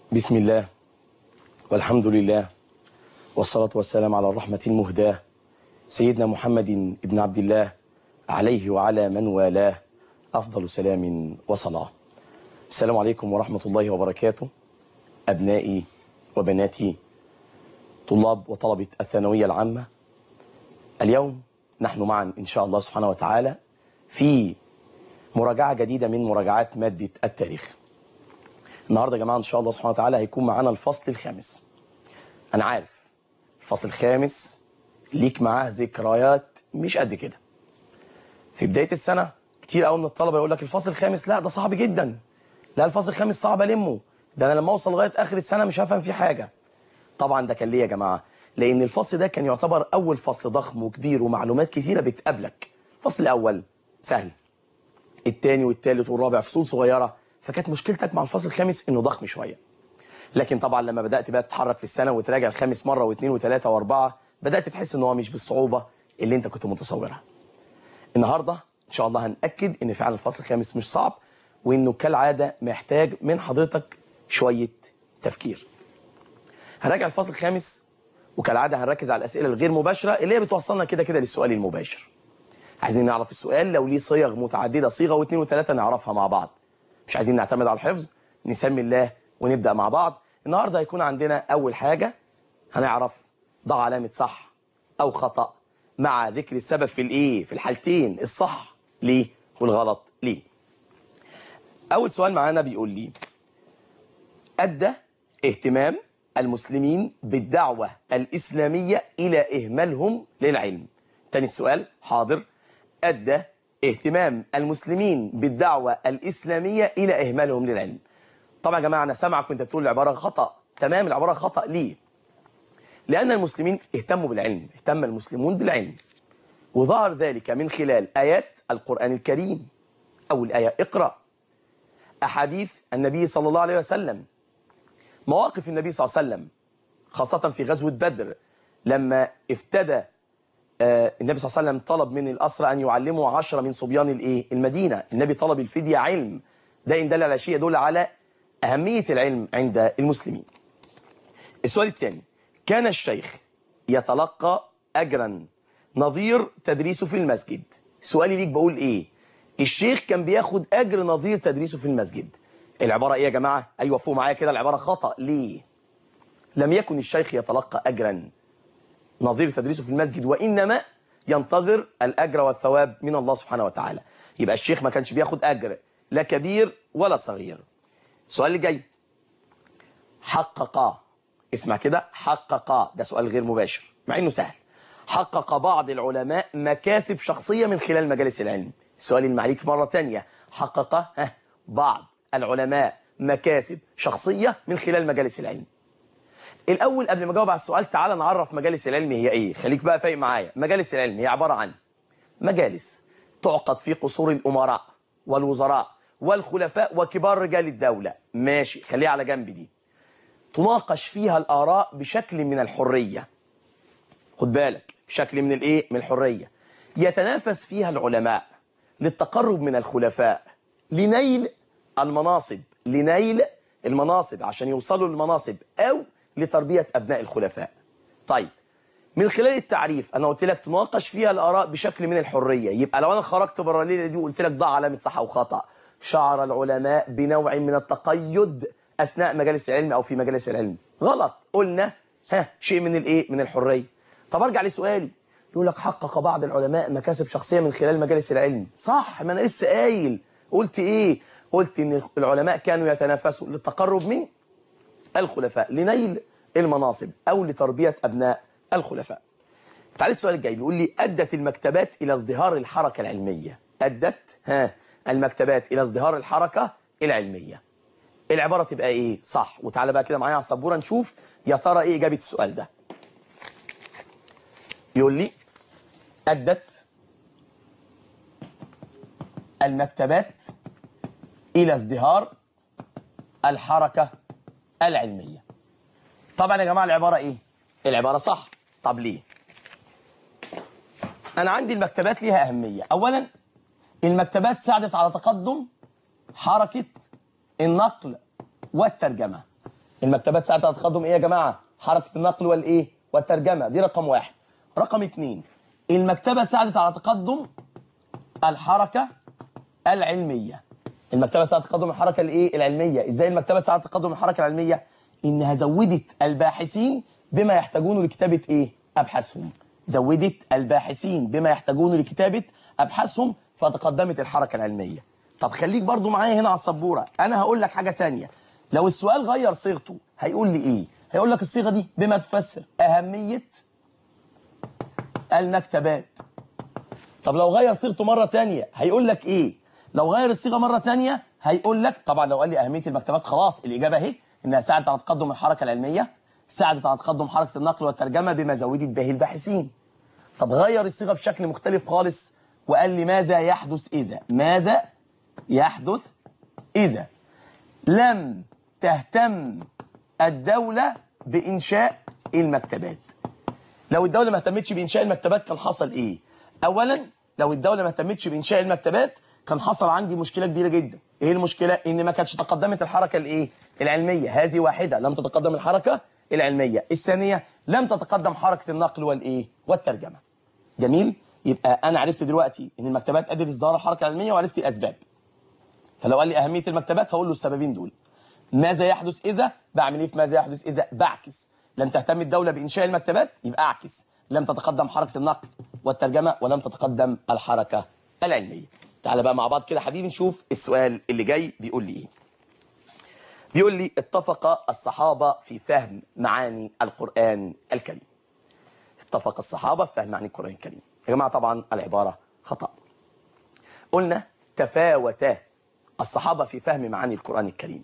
بسم الله والحمد لله والصلاة والسلام على الرحمة المهداة سيدنا محمد بن عبد الله عليه وعلى من والاه أفضل سلام وصلاة السلام عليكم ورحمة الله وبركاته أبنائي وبناتي طلاب وطلبة الثانوية العامة اليوم نحن معا إن شاء الله سبحانه وتعالى في مراجعة جديدة من مراجعات مادة التاريخ النهارده يا جماعه ان شاء الله سبحانه وتعالى هيكون معانا الفصل الخامس انا عارف الفصل الخامس ليك معاه ذكريات مش قد كده في بدايه السنه كتير قوي من الطلبه يقول لك الفصل الخامس لا ده صعب جدا لا الفصل الخامس صعب المه ده انا لما اوصل لغايه اخر السنه مش هفهم فيه حاجه طبعا ده كان ليه يا جماعه لان الفصل ده كان يعتبر اول فصل ضخم وكبير ومعلومات كتيره بتقابلك الفصل الاول سهل الثاني والثالث والرابع فصول صغيره فكانت مشكلتك مع الفصل الخامس انه ضخم شويه لكن طبعا لما بدات بقى تتحرك في السنه وتراجع الخامس مره واثنين وثلاثه واربعه بدات تحس ان هو مش بالصعوبه اللي انت كنت متصورها النهارده ان شاء الله هناكد ان فعلا الفصل الخامس مش صعب وانه كالعاده محتاج من حضرتك شويه تفكير هنراجع الفصل الخامس وكالعاده هنركز على الاسئله الغير مباشره اللي هي بتوصلنا كده كده للسؤال المباشر عايزين نعرف السؤال لو ليه صيغ متعدده صيغه واثنين وثلاثه نعرفها مع بعض مش عايزين نعتمد على الحفظ نسمي الله ونبدأ مع بعض النهاردة هيكون عندنا أول حاجة هنعرف ضع علامة صح أو خطأ مع ذكر السبب في الإيه في الحالتين الصح ليه والغلط ليه أول سؤال معانا بيقول لي أدى اهتمام المسلمين بالدعوة الإسلامية إلى إهمالهم للعلم تاني السؤال حاضر أدى اهتمام المسلمين بالدعوة الإسلامية إلى إهمالهم للعلم طبعا يا جماعة أنا سامعك وأنت بتقول العبارة خطأ تمام العبارة خطأ ليه لأن المسلمين اهتموا بالعلم اهتم المسلمون بالعلم وظهر ذلك من خلال آيات القرآن الكريم أول آية اقرأ أحاديث النبي صلى الله عليه وسلم مواقف النبي صلى الله عليه وسلم خاصة في غزوة بدر لما افتدى آه النبي صلى الله عليه وسلم طلب من الأسرى أن يعلموا عشرة من صبيان الإيه؟ المدينة النبي طلب الفدية علم ده إن دل على شيء يدل على أهمية العلم عند المسلمين السؤال الثاني كان الشيخ يتلقى أجرا نظير تدريسه في المسجد سؤالي ليك بقول إيه الشيخ كان بياخد أجر نظير تدريسه في المسجد العبارة إيه يا جماعة أيوة فوق معايا كده العبارة خطأ ليه لم يكن الشيخ يتلقى أجرا نظير تدريسه في المسجد وإنما ينتظر الأجر والثواب من الله سبحانه وتعالى يبقى الشيخ ما كانش بياخد أجر لا كبير ولا صغير السؤال اللي جاي حقق اسمع كده حقق ده سؤال غير مباشر مع انه سهل حقق بعض العلماء مكاسب شخصية من خلال مجالس العلم السؤال المعليك مرة تانية حقق ها بعض العلماء مكاسب شخصية من خلال مجالس العلم الأول قبل ما أجاوب على السؤال تعالى نعرف مجالس العلم هي إيه خليك بقى فايق معايا مجالس العلم هي عبارة عن مجالس تعقد في قصور الأمراء والوزراء والخلفاء وكبار رجال الدولة ماشي خليها على جنب دي تناقش فيها الآراء بشكل من الحرية خد بالك بشكل من الإيه من الحرية يتنافس فيها العلماء للتقرب من الخلفاء لنيل المناصب لنيل المناصب عشان يوصلوا للمناصب أو لتربية أبناء الخلفاء طيب من خلال التعريف أنا قلت لك تناقش فيها الآراء بشكل من الحرية يبقى لو أنا خرجت بره الليلة دي وقلت لك ضع علامة صح أو خطأ شعر العلماء بنوع من التقيد أثناء مجالس العلم أو في مجالس العلم غلط قلنا ها شيء من الإيه من الحرية طب أرجع لسؤالي يقول لك حقق بعض العلماء مكاسب شخصية من خلال مجالس العلم صح ما أنا لسه قايل قلت إيه قلت إن العلماء كانوا يتنافسوا للتقرب من الخلفاء لنيل المناصب أو لتربية أبناء الخلفاء تعالى السؤال الجاي بيقول لي أدت المكتبات إلى ازدهار الحركة العلمية أدت ها المكتبات إلى ازدهار الحركة العلمية العبارة تبقى إيه صح وتعالى بقى كده معايا على السبورة نشوف يا ترى إيه إجابة السؤال ده يقول لي أدت المكتبات إلى ازدهار الحركة العلمية طبعا يا جماعة العبارة إيه العبارة صح طب ليه أنا عندي المكتبات ليها أهمية أولا المكتبات ساعدت على تقدم حركة النقل والترجمة المكتبات ساعة التقدم ايه يا جماعة حركة النقل والايه والترجمة دي رقم واحد رقم اتنين المكتبة ساعدت على تقدم الحركة العلمية المكتبة ساعدت تقدم الحركة الايه العلمية ازاي المكتبة ساعدت تقدم الحركة العلمية انها زودت الباحثين بما يحتاجونه لكتابة ايه ابحاثهم زودت الباحثين بما يحتاجونه لكتابة ابحاثهم فتقدمت الحركة العلمية طب خليك برضو معايا هنا على السبورة انا هقول لك حاجة تانية لو السؤال غير صيغته هيقول لي ايه هيقول لك الصيغة دي بما تفسر اهمية المكتبات طب لو غير صيغته مرة تانية هيقول لك ايه لو غير الصيغة مرة تانية هيقول لك طبعا لو قال لي اهمية المكتبات خلاص الاجابة اهي انها ساعدت على تقدم الحركة العلمية ساعدت على تقدم حركة النقل والترجمة بما زودت به الباحثين طب غير الصيغة بشكل مختلف خالص وقال لي ماذا يحدث إذا ماذا يحدث إذا لم تهتم الدولة بإنشاء المكتبات لو الدولة ما اهتمتش بإنشاء المكتبات كان حصل إيه أولا لو الدولة ما اهتمتش بإنشاء المكتبات كان حصل عندي مشكلة كبيرة جدا إيه المشكلة إن ما كانتش تقدمت الحركة الإيه العلمية هذه واحدة لم تتقدم الحركة العلمية الثانية لم تتقدم حركة النقل والإيه والترجمة جميل يبقى أنا عرفت دلوقتي إن المكتبات قدرت إصدار الحركة العلمية وعرفت الأسباب فلو قال لي أهمية المكتبات هقول له السببين دول ماذا يحدث إذا بعمل إيه في ماذا يحدث إذا بعكس لم تهتم الدولة بإنشاء المكتبات يبقى أعكس لم تتقدم حركة النقل والترجمة ولم تتقدم الحركة العلمية تعال بقى مع بعض كده حبيبي نشوف السؤال اللي جاي بيقول لي إيه بيقول لي اتفق الصحابة في فهم معاني القرآن الكريم اتفق الصحابة في فهم معاني القرآن الكريم يا جماعة طبعا العبارة خطأ قلنا تفاوت الصحابة في فهم معاني القرآن الكريم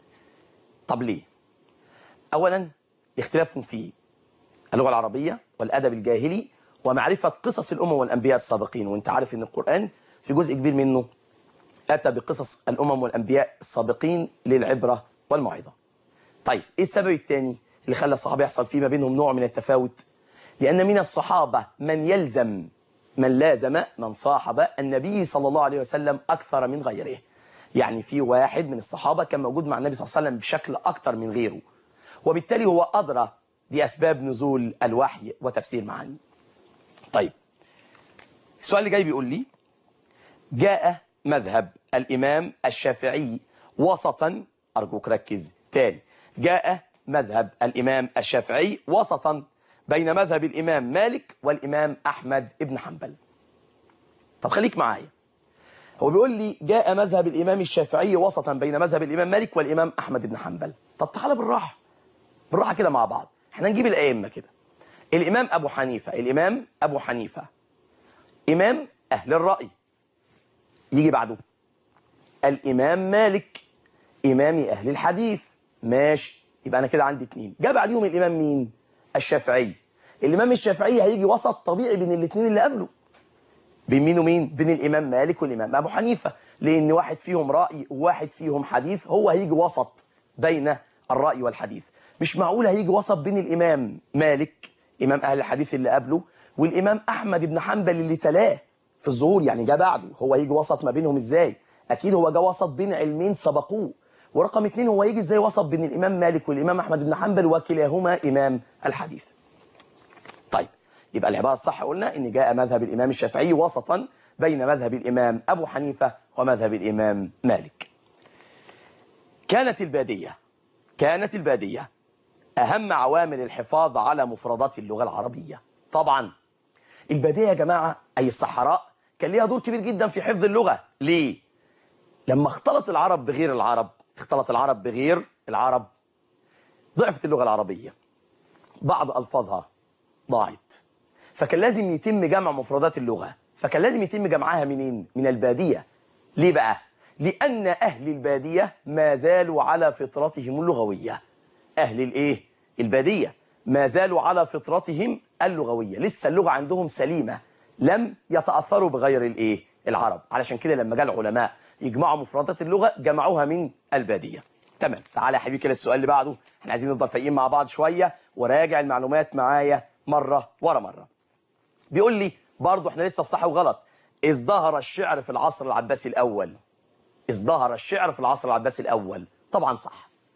طب ليه أولا اختلافهم في اللغة العربية والأدب الجاهلي ومعرفة قصص الأمم والأنبياء السابقين وانت عارف ان القرآن في جزء كبير منه أتى بقصص الأمم والأنبياء السابقين للعبرة والموعظة طيب إيه السبب الثاني اللي خلى الصحابة يحصل فيه ما بينهم نوع من التفاوت لأن من الصحابة من يلزم من لازم من صاحب النبي صلى الله عليه وسلم أكثر من غيره يعني في واحد من الصحابة كان موجود مع النبي صلى الله عليه وسلم بشكل أكثر من غيره وبالتالي هو أدرى بأسباب نزول الوحي وتفسير معاني طيب السؤال اللي جاي بيقول لي جاء مذهب الإمام الشافعي وسطا أرجوك ركز تاني جاء مذهب الإمام الشافعي وسطا بين مذهب الإمام مالك والإمام أحمد ابن حنبل طب خليك معايا هو بيقول لي جاء مذهب الإمام الشافعي وسطا بين مذهب الإمام مالك والإمام أحمد بن حنبل طب تعالى بالراحة بالراحة كده مع بعض احنا نجيب الأئمة كده الإمام أبو حنيفة الإمام أبو حنيفة إمام أهل الرأي يجي بعده الإمام مالك إمام أهل الحديث ماشي يبقى أنا كده عندي اتنين جاء بعديهم الإمام مين الشافعي الإمام الشافعي هيجي وسط طبيعي بين الاثنين اللي قبله بين مين ومين بين الإمام مالك والإمام أبو حنيفة لأن واحد فيهم رأي وواحد فيهم حديث هو هيجي وسط بين الرأي والحديث مش معقول هيجي وسط بين الإمام مالك إمام أهل الحديث اللي قبله والإمام أحمد بن حنبل اللي تلاه في الظهور يعني جه بعده هو هيجي وسط ما بينهم إزاي أكيد هو جه وسط بين علمين سبقوه ورقم اثنين هو يجي ازاي وسط بين الإمام مالك والإمام أحمد بن حنبل وكلاهما إمام الحديث طيب يبقى العبارة الصح قلنا إن جاء مذهب الإمام الشافعي وسطا بين مذهب الإمام أبو حنيفة ومذهب الإمام مالك كانت البادية كانت البادية أهم عوامل الحفاظ على مفردات اللغة العربية طبعا البادية يا جماعة أي الصحراء كان ليها دور كبير جدا في حفظ اللغة ليه؟ لما اختلط العرب بغير العرب اختلط العرب بغير العرب ضعفت اللغة العربية بعض ألفاظها ضاعت فكان لازم يتم جمع مفردات اللغة فكان لازم يتم جمعها منين؟ من البادية ليه بقى؟ لأن أهل البادية ما زالوا على فطرتهم اللغوية أهل الإيه؟ البادية ما زالوا على فطرتهم اللغوية لسه اللغة عندهم سليمة لم يتأثروا بغير الإيه؟ العرب علشان كده لما جاء العلماء يجمعوا مفردات اللغة جمعوها من البادية تمام تعالى يا حبيبي كده السؤال اللي بعده احنا عايزين نفضل فايقين مع بعض شوية وراجع المعلومات معايا مرة ورا مرة بيقول لي برضه احنا لسه في صح وغلط ازدهر الشعر في العصر العباسي الأول ازدهر الشعر في العصر العباسي الأول طبعا صح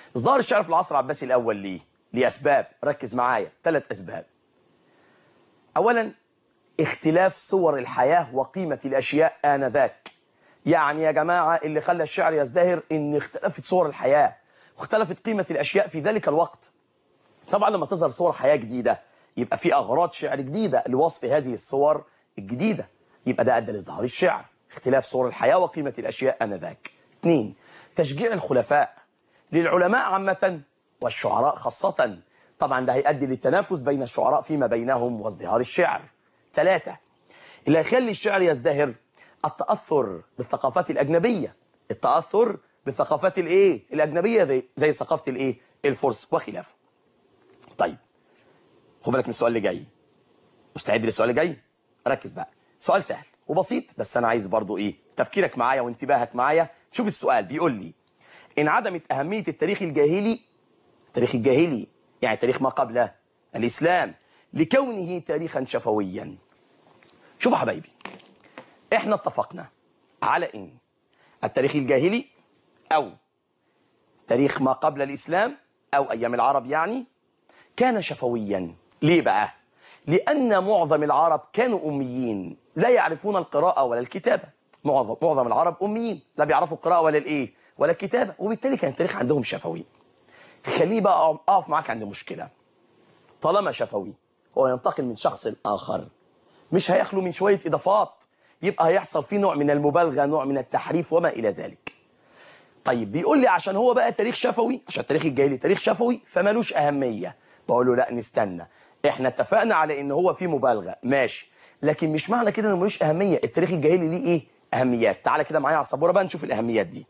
ازدهار الشعر في العصر العباسي الاول ليه لاسباب ركز معايا ثلاث اسباب اولا اختلاف صور الحياه وقيمه الاشياء انذاك يعني يا جماعه اللي خلى الشعر يزدهر ان اختلفت صور الحياه واختلفت قيمه الاشياء في ذلك الوقت طبعا لما تظهر صور حياه جديده يبقى في اغراض شعر جديده لوصف هذه الصور الجديده يبقى ده ادى لازدهار الشعر اختلاف صور الحياه وقيمه الاشياء انذاك اثنين تشجيع الخلفاء للعلماء عامه والشعراء خاصه طبعا ده هيؤدي للتنافس بين الشعراء فيما بينهم وازدهار الشعر ثلاثه اللي هيخلي الشعر يزدهر التاثر بالثقافات الاجنبيه التاثر بالثقافات الايه الاجنبيه زي زي ثقافه الايه الفرس وخلافه طيب خد بالك من السؤال اللي جاي مستعد للسؤال اللي جاي ركز بقى سؤال سهل وبسيط بس انا عايز برضو ايه تفكيرك معايا وانتباهك معايا شوف السؤال بيقول لي انعدمت اهميه التاريخ الجاهلي التاريخ الجاهلي يعني تاريخ ما قبل الاسلام لكونه تاريخا شفويا شوف يا حبايبي احنا اتفقنا على ان التاريخ الجاهلي او تاريخ ما قبل الاسلام او ايام العرب يعني كان شفويا ليه بقى لان معظم العرب كانوا اميين لا يعرفون القراءه ولا الكتابه معظم معظم العرب اميين لا بيعرفوا القراءه ولا الايه ولا الكتابه وبالتالي كان التاريخ عندهم شفوي خليه بقى اقف معاك عند مشكله طالما شفوي هو ينتقل من شخص لاخر مش هيخلو من شويه اضافات يبقى هيحصل فيه نوع من المبالغه نوع من التحريف وما الى ذلك طيب بيقول لي عشان هو بقى تاريخ شفوي عشان التاريخ الجاهلي تاريخ شفوي فمالوش اهميه بقول له لا نستنى احنا اتفقنا على ان هو فيه مبالغه ماشي لكن مش معنى كده انه ملوش اهميه التاريخ الجاهلي ليه ايه اهميات تعالى كده معايا على السبوره بقى نشوف الاهميات دي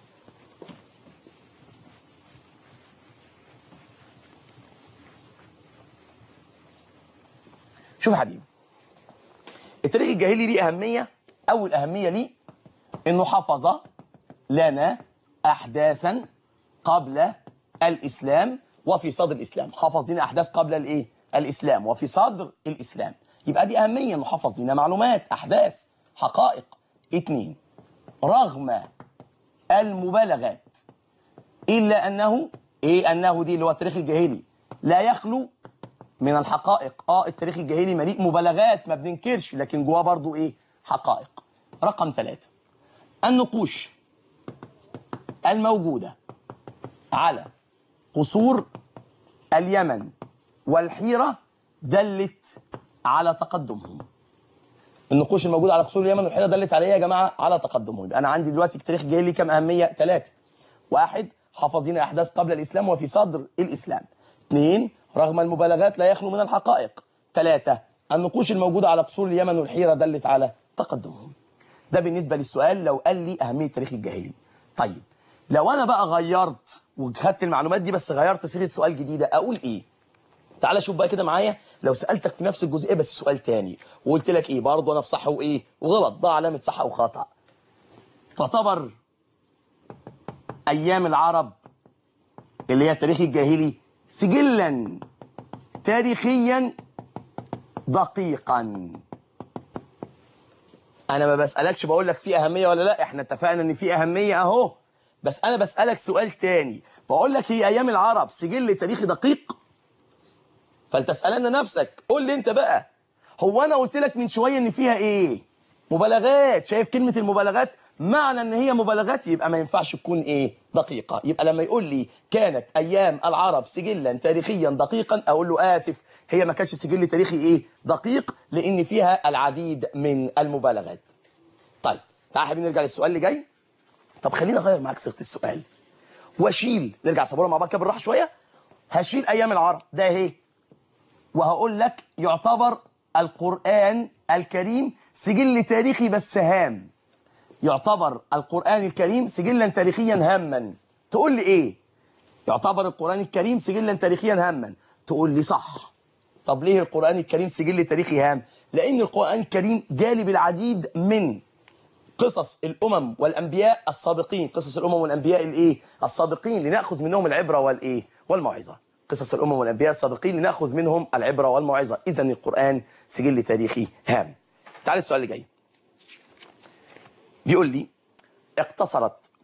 شوف يا حبيبي التاريخ الجاهلي ليه اهميه اول اهميه ليه انه حفظ لنا احداثا قبل الاسلام وفي صدر الاسلام حفظ لنا احداث قبل الايه الاسلام وفي صدر الاسلام يبقى دي اهميه انه حفظ لنا معلومات احداث حقائق اتنين رغم المبالغات الا انه ايه انه دي اللي هو التاريخ الجاهلي لا يخلو من الحقائق اه التاريخ الجاهلي مليء مبالغات ما بننكرش لكن جواه برضو ايه حقائق رقم ثلاثة النقوش الموجودة على قصور اليمن والحيرة دلت على تقدمهم النقوش الموجودة على قصور اليمن والحيرة دلت على ايه يا جماعة على تقدمهم يبقى انا عندي دلوقتي التاريخ الجاهلي كم اهمية ثلاثة واحد حفظ لنا احداث قبل الاسلام وفي صدر الاسلام اثنين رغم المبالغات لا يخلو من الحقائق ثلاثة النقوش الموجودة على قصور اليمن والحيرة دلت على تقدمهم ده بالنسبة للسؤال لو قال لي أهمية التاريخ الجاهلي طيب لو أنا بقى غيرت وخدت المعلومات دي بس غيرت صيغة سؤال جديدة أقول إيه تعالى شوف بقى كده معايا لو سألتك في نفس الجزئية بس سؤال تاني وقلت لك إيه برضه أنا في صح وإيه وغلط ده علامة صح وخطأ تعتبر أيام العرب اللي هي التاريخ الجاهلي سجلا تاريخيا دقيقا انا ما بسالكش بقول لك في اهميه ولا لا احنا اتفقنا ان في اهميه اهو بس انا بسالك سؤال تاني بقول لك هي ايام العرب سجل تاريخي دقيق فلتسالن نفسك قول لي انت بقى هو انا قلت لك من شويه ان فيها ايه مبالغات شايف كلمه المبالغات معنى ان هي مبالغات يبقى ما ينفعش تكون ايه دقيقه يبقى لما يقول لي كانت ايام العرب سجلا تاريخيا دقيقا اقول له اسف هي ما كانتش سجل تاريخي ايه دقيق لان فيها العديد من المبالغات طيب تعال حبيبي نرجع للسؤال اللي جاي طب خلينا اغير معاك صيغه السؤال واشيل نرجع صبورة مع بعض كده بالراحه شويه هشيل ايام العرب ده اهي وهقول لك يعتبر القران الكريم سجل تاريخي بس هام يعتبر القرآن الكريم سجلا تاريخيا هاما تقول لي ايه يعتبر القرآن الكريم سجلا تاريخيا هاما تقول لي صح طب ليه القرآن الكريم سجل تاريخي هام لأن القرآن الكريم جالب العديد من قصص الأمم والأنبياء السابقين قصص الأمم والأنبياء الإيه السابقين لنأخذ منهم العبرة والإيه والموعظة قصص الأمم والأنبياء السابقين لنأخذ منهم العبرة والموعظة إذا القرآن سجل تاريخي هام تعال السؤال اللي جاي بيقول لي اقتصرت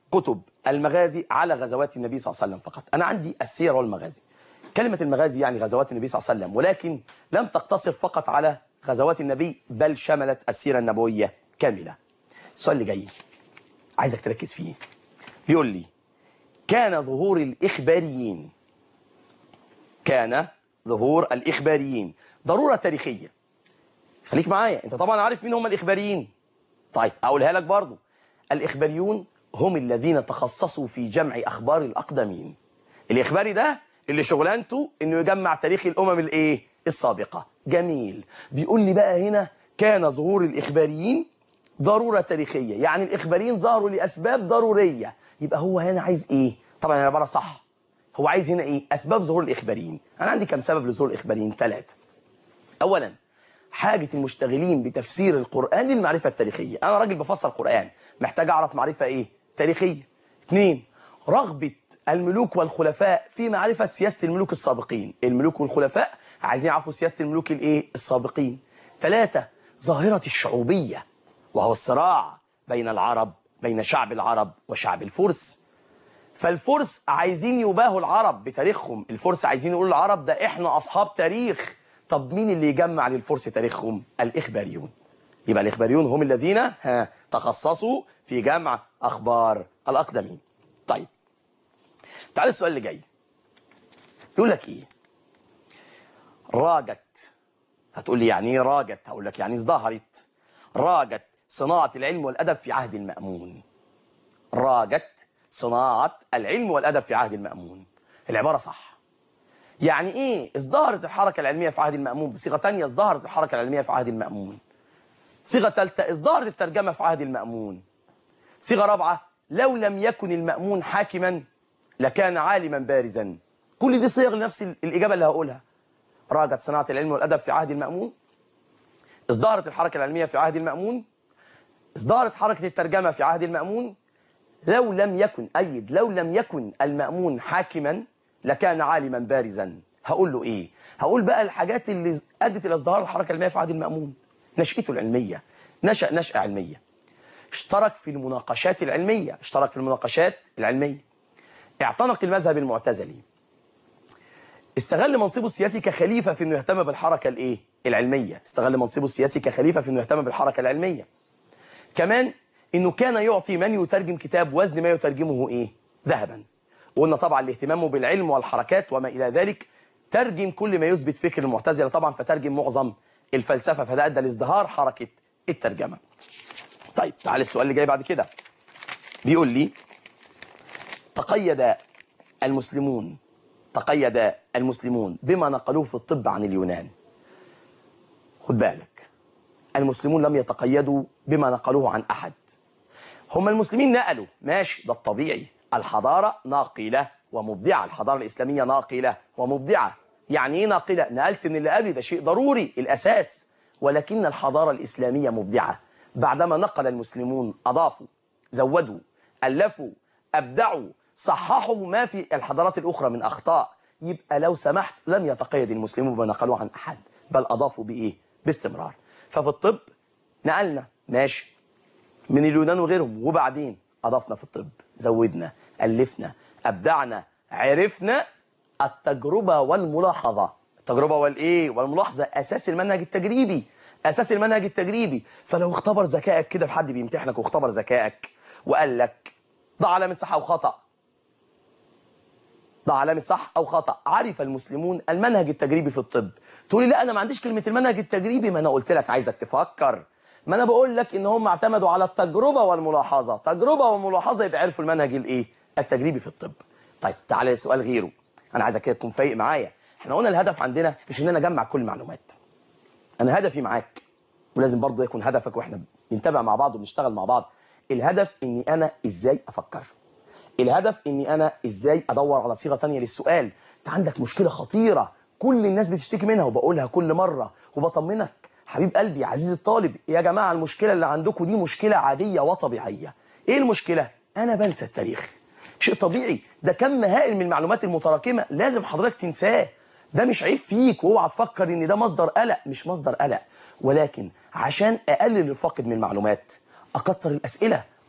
كتب المغازي على غزوات النبي صلى الله عليه وسلم فقط أنا عندي السير والمغازي كلمة المغازي يعني غزوات النبي صلى الله عليه وسلم ولكن لم تقتصر فقط على غزوات النبي بل شملت السيرة النبوية كاملة السؤال اللي جاي عايزك تركز فيه بيقول لي كان ظهور الإخباريين كان ظهور الإخباريين ضرورة تاريخية خليك معايا انت طبعا عارف مين هم الإخباريين طيب أقولها لك برضو الإخباريون هم الذين تخصصوا في جمع أخبار الأقدمين الإخباري ده اللي شغلانته إنه يجمع تاريخ الأمم الإيه السابقة جميل بيقول لي بقى هنا كان ظهور الإخباريين ضرورة تاريخية يعني الإخباريين ظهروا لأسباب ضرورية يبقى هو هنا عايز إيه طبعا العبارة صح هو عايز هنا إيه أسباب ظهور الإخباريين أنا عندي كم سبب لظهور الإخباريين ثلاثة أولا حاجة المشتغلين بتفسير القرآن للمعرفة التاريخية أنا راجل بفسر قرآن محتاج أعرف معرفة إيه تاريخية اثنين رغبة الملوك والخلفاء في معرفة سياسة الملوك السابقين الملوك والخلفاء عايزين يعرفوا سياسة الملوك الإيه السابقين ثلاثة ظاهرة الشعوبية وهو الصراع بين العرب بين شعب العرب وشعب الفرس فالفرس عايزين يباهوا العرب بتاريخهم الفرس عايزين يقولوا العرب ده احنا اصحاب تاريخ طب مين اللي يجمع للفرس تاريخهم الاخباريون يبقى الاخباريون هم الذين ها تخصصوا في جمع اخبار الاقدمين طيب تعال السؤال اللي جاي يقول لك ايه راجت هتقول لي يعني ايه راجت هقول لك يعني ازدهرت راجت صناعة العلم والأدب في عهد المأمون راجت صناعة العلم والأدب في عهد المأمون العبارة صح يعني ايه ازدهرت الحركة العلمية في عهد المأمون بصيغة تانية ازدهرت الحركة العلمية في عهد المأمون صيغة ثالثة ازدهرت الترجمة في عهد المأمون صيغة رابعة لو لم يكن المأمون حاكما لكان عالما بارزا كل دي صيغ لنفس الإجابة اللي هقولها راجت صناعة العلم والأدب في عهد المأمون ازدهرت الحركة العلمية في عهد المأمون ازدهرت حركة الترجمة في عهد المأمون لو لم يكن أيد لو لم يكن المأمون حاكما لكان عالما بارزا هقول له إيه هقول بقى الحاجات اللي أدت إلى ازدهار الحركة العلمية في عهد المأمون نشأته العلمية نشأ نشأة علمية اشترك في المناقشات العلمية اشترك في المناقشات العلمية اعتنق المذهب المعتزلي استغل منصبه السياسي كخليفة في انه يهتم بالحركة الايه العلمية استغل منصبه السياسي كخليفة في انه يهتم بالحركة العلمية كمان انه كان يعطي من يترجم كتاب وزن ما يترجمه ايه ذهبا وقلنا طبعا لاهتمامه بالعلم والحركات وما الى ذلك ترجم كل ما يثبت فكر المعتزله طبعا فترجم معظم الفلسفه فده ادى لازدهار حركه الترجمه طيب تعال السؤال اللي جاي بعد كده بيقول لي تقيد المسلمون تقيد المسلمون بما نقلوه في الطب عن اليونان خد بالك المسلمون لم يتقيدوا بما نقلوه عن أحد هم المسلمين نقلوا ماشي ده الطبيعي الحضارة ناقلة ومبدعة الحضارة الإسلامية ناقلة ومبدعة يعني ايه ناقلة نقلت ان اللي قبلي ده شيء ضروري الأساس ولكن الحضارة الإسلامية مبدعة بعدما نقل المسلمون أضافوا زودوا ألفوا أبدعوا صححوا ما في الحضارات الأخرى من أخطاء يبقى لو سمحت لم يتقيد المسلمون بما نقلوه عن أحد بل أضافوا بإيه باستمرار ففي الطب نقلنا ماشي من اليونان وغيرهم وبعدين أضفنا في الطب زودنا ألفنا أبدعنا عرفنا التجربة والملاحظة التجربة والإيه والملاحظة أساس المنهج التجريبي أساس المنهج التجريبي فلو اختبر ذكائك كده في حد بيمتحنك واختبر ذكائك وقال لك ضع علامة صح أو خطأ ضع علامة صح أو خطأ عرف المسلمون المنهج التجريبي في الطب تقولي لا أنا ما عنديش كلمة المنهج التجريبي ما أنا قلت لك عايزك تفكر ما أنا بقول لك إن هم اعتمدوا على التجربة والملاحظة تجربة وملاحظة يبقى عرفوا المنهج الإيه التجريبي في الطب طيب تعالى لسؤال غيره أنا عايزك كده تكون فايق معايا احنا قلنا الهدف عندنا مش إن أنا أجمع كل المعلومات أنا هدفي معاك ولازم برضه يكون هدفك واحنا بنتابع مع بعض وبنشتغل مع بعض الهدف إني أنا إزاي أفكر الهدف اني انا ازاي ادور على صيغه تانية للسؤال انت عندك مشكله خطيره كل الناس بتشتكي منها وبقولها كل مره وبطمنك حبيب قلبي عزيزي الطالب يا جماعه المشكله اللي عندكم دي مشكله عاديه وطبيعيه ايه المشكله انا بنسى التاريخ شيء طبيعي ده كم هائل من المعلومات المتراكمه لازم حضرتك تنساه ده مش عيب فيك واوعى تفكر ان ده مصدر قلق مش مصدر قلق ولكن عشان اقلل الفاقد من المعلومات اكتر الاسئله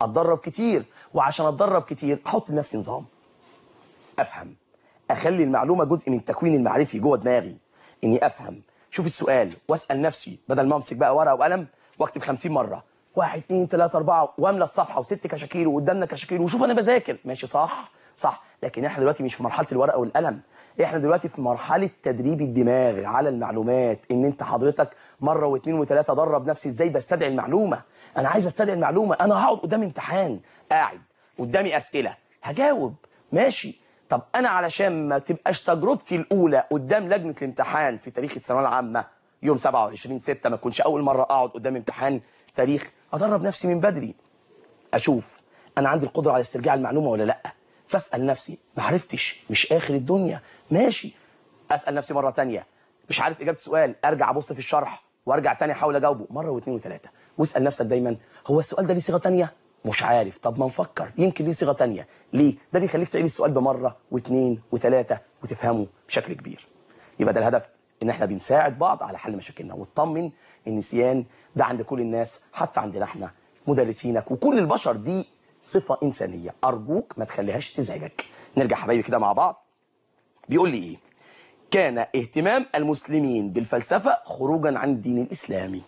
اتدرب كتير وعشان اتدرب كتير احط لنفسي نظام افهم اخلي المعلومه جزء من التكوين المعرفي جوه دماغي اني افهم شوف السؤال واسال نفسي بدل ما امسك بقى ورقه وقلم واكتب 50 مره واحد اتنين تلاته اربعه واملى الصفحه وست كشاكيل وقدامنا كشاكيل وشوف انا بذاكر ماشي صح صح لكن احنا دلوقتي مش في مرحله الورقه والقلم احنا دلوقتي في مرحله تدريب الدماغ على المعلومات ان انت حضرتك مره واثنين وثلاثه درب نفسي ازاي بستدعي المعلومه انا عايز استدعي المعلومه انا هقعد قدام امتحان قاعد قدامي اسئله هجاوب ماشي طب انا علشان ما تبقاش تجربتي الاولى قدام لجنه الامتحان في تاريخ الثانويه العامه يوم 27 6 ما اكونش اول مره اقعد قدام امتحان تاريخ ادرب نفسي من بدري اشوف انا عندي القدره على استرجاع المعلومه ولا لا فاسال نفسي ما عرفتش مش اخر الدنيا ماشي اسال نفسي مره تانية مش عارف اجابه السؤال ارجع ابص في الشرح وارجع تاني احاول اجاوبه مره واثنين وثلاثه واسال نفسك دايما هو السؤال ده ليه صيغه تانية مش عارف طب ما نفكر يمكن ليه صيغه تانية ليه ده بيخليك تعيد السؤال بمره واثنين وثلاثه وتفهمه بشكل كبير يبقى ده الهدف ان احنا بنساعد بعض على حل مشاكلنا وتطمن النسيان ده عند كل الناس حتى عندنا احنا مدرسينك وكل البشر دي صفه انسانيه ارجوك ما تخليهاش تزعجك نرجع حبايبي كده مع بعض بيقول لي ايه كان اهتمام المسلمين بالفلسفه خروجا عن الدين الاسلامي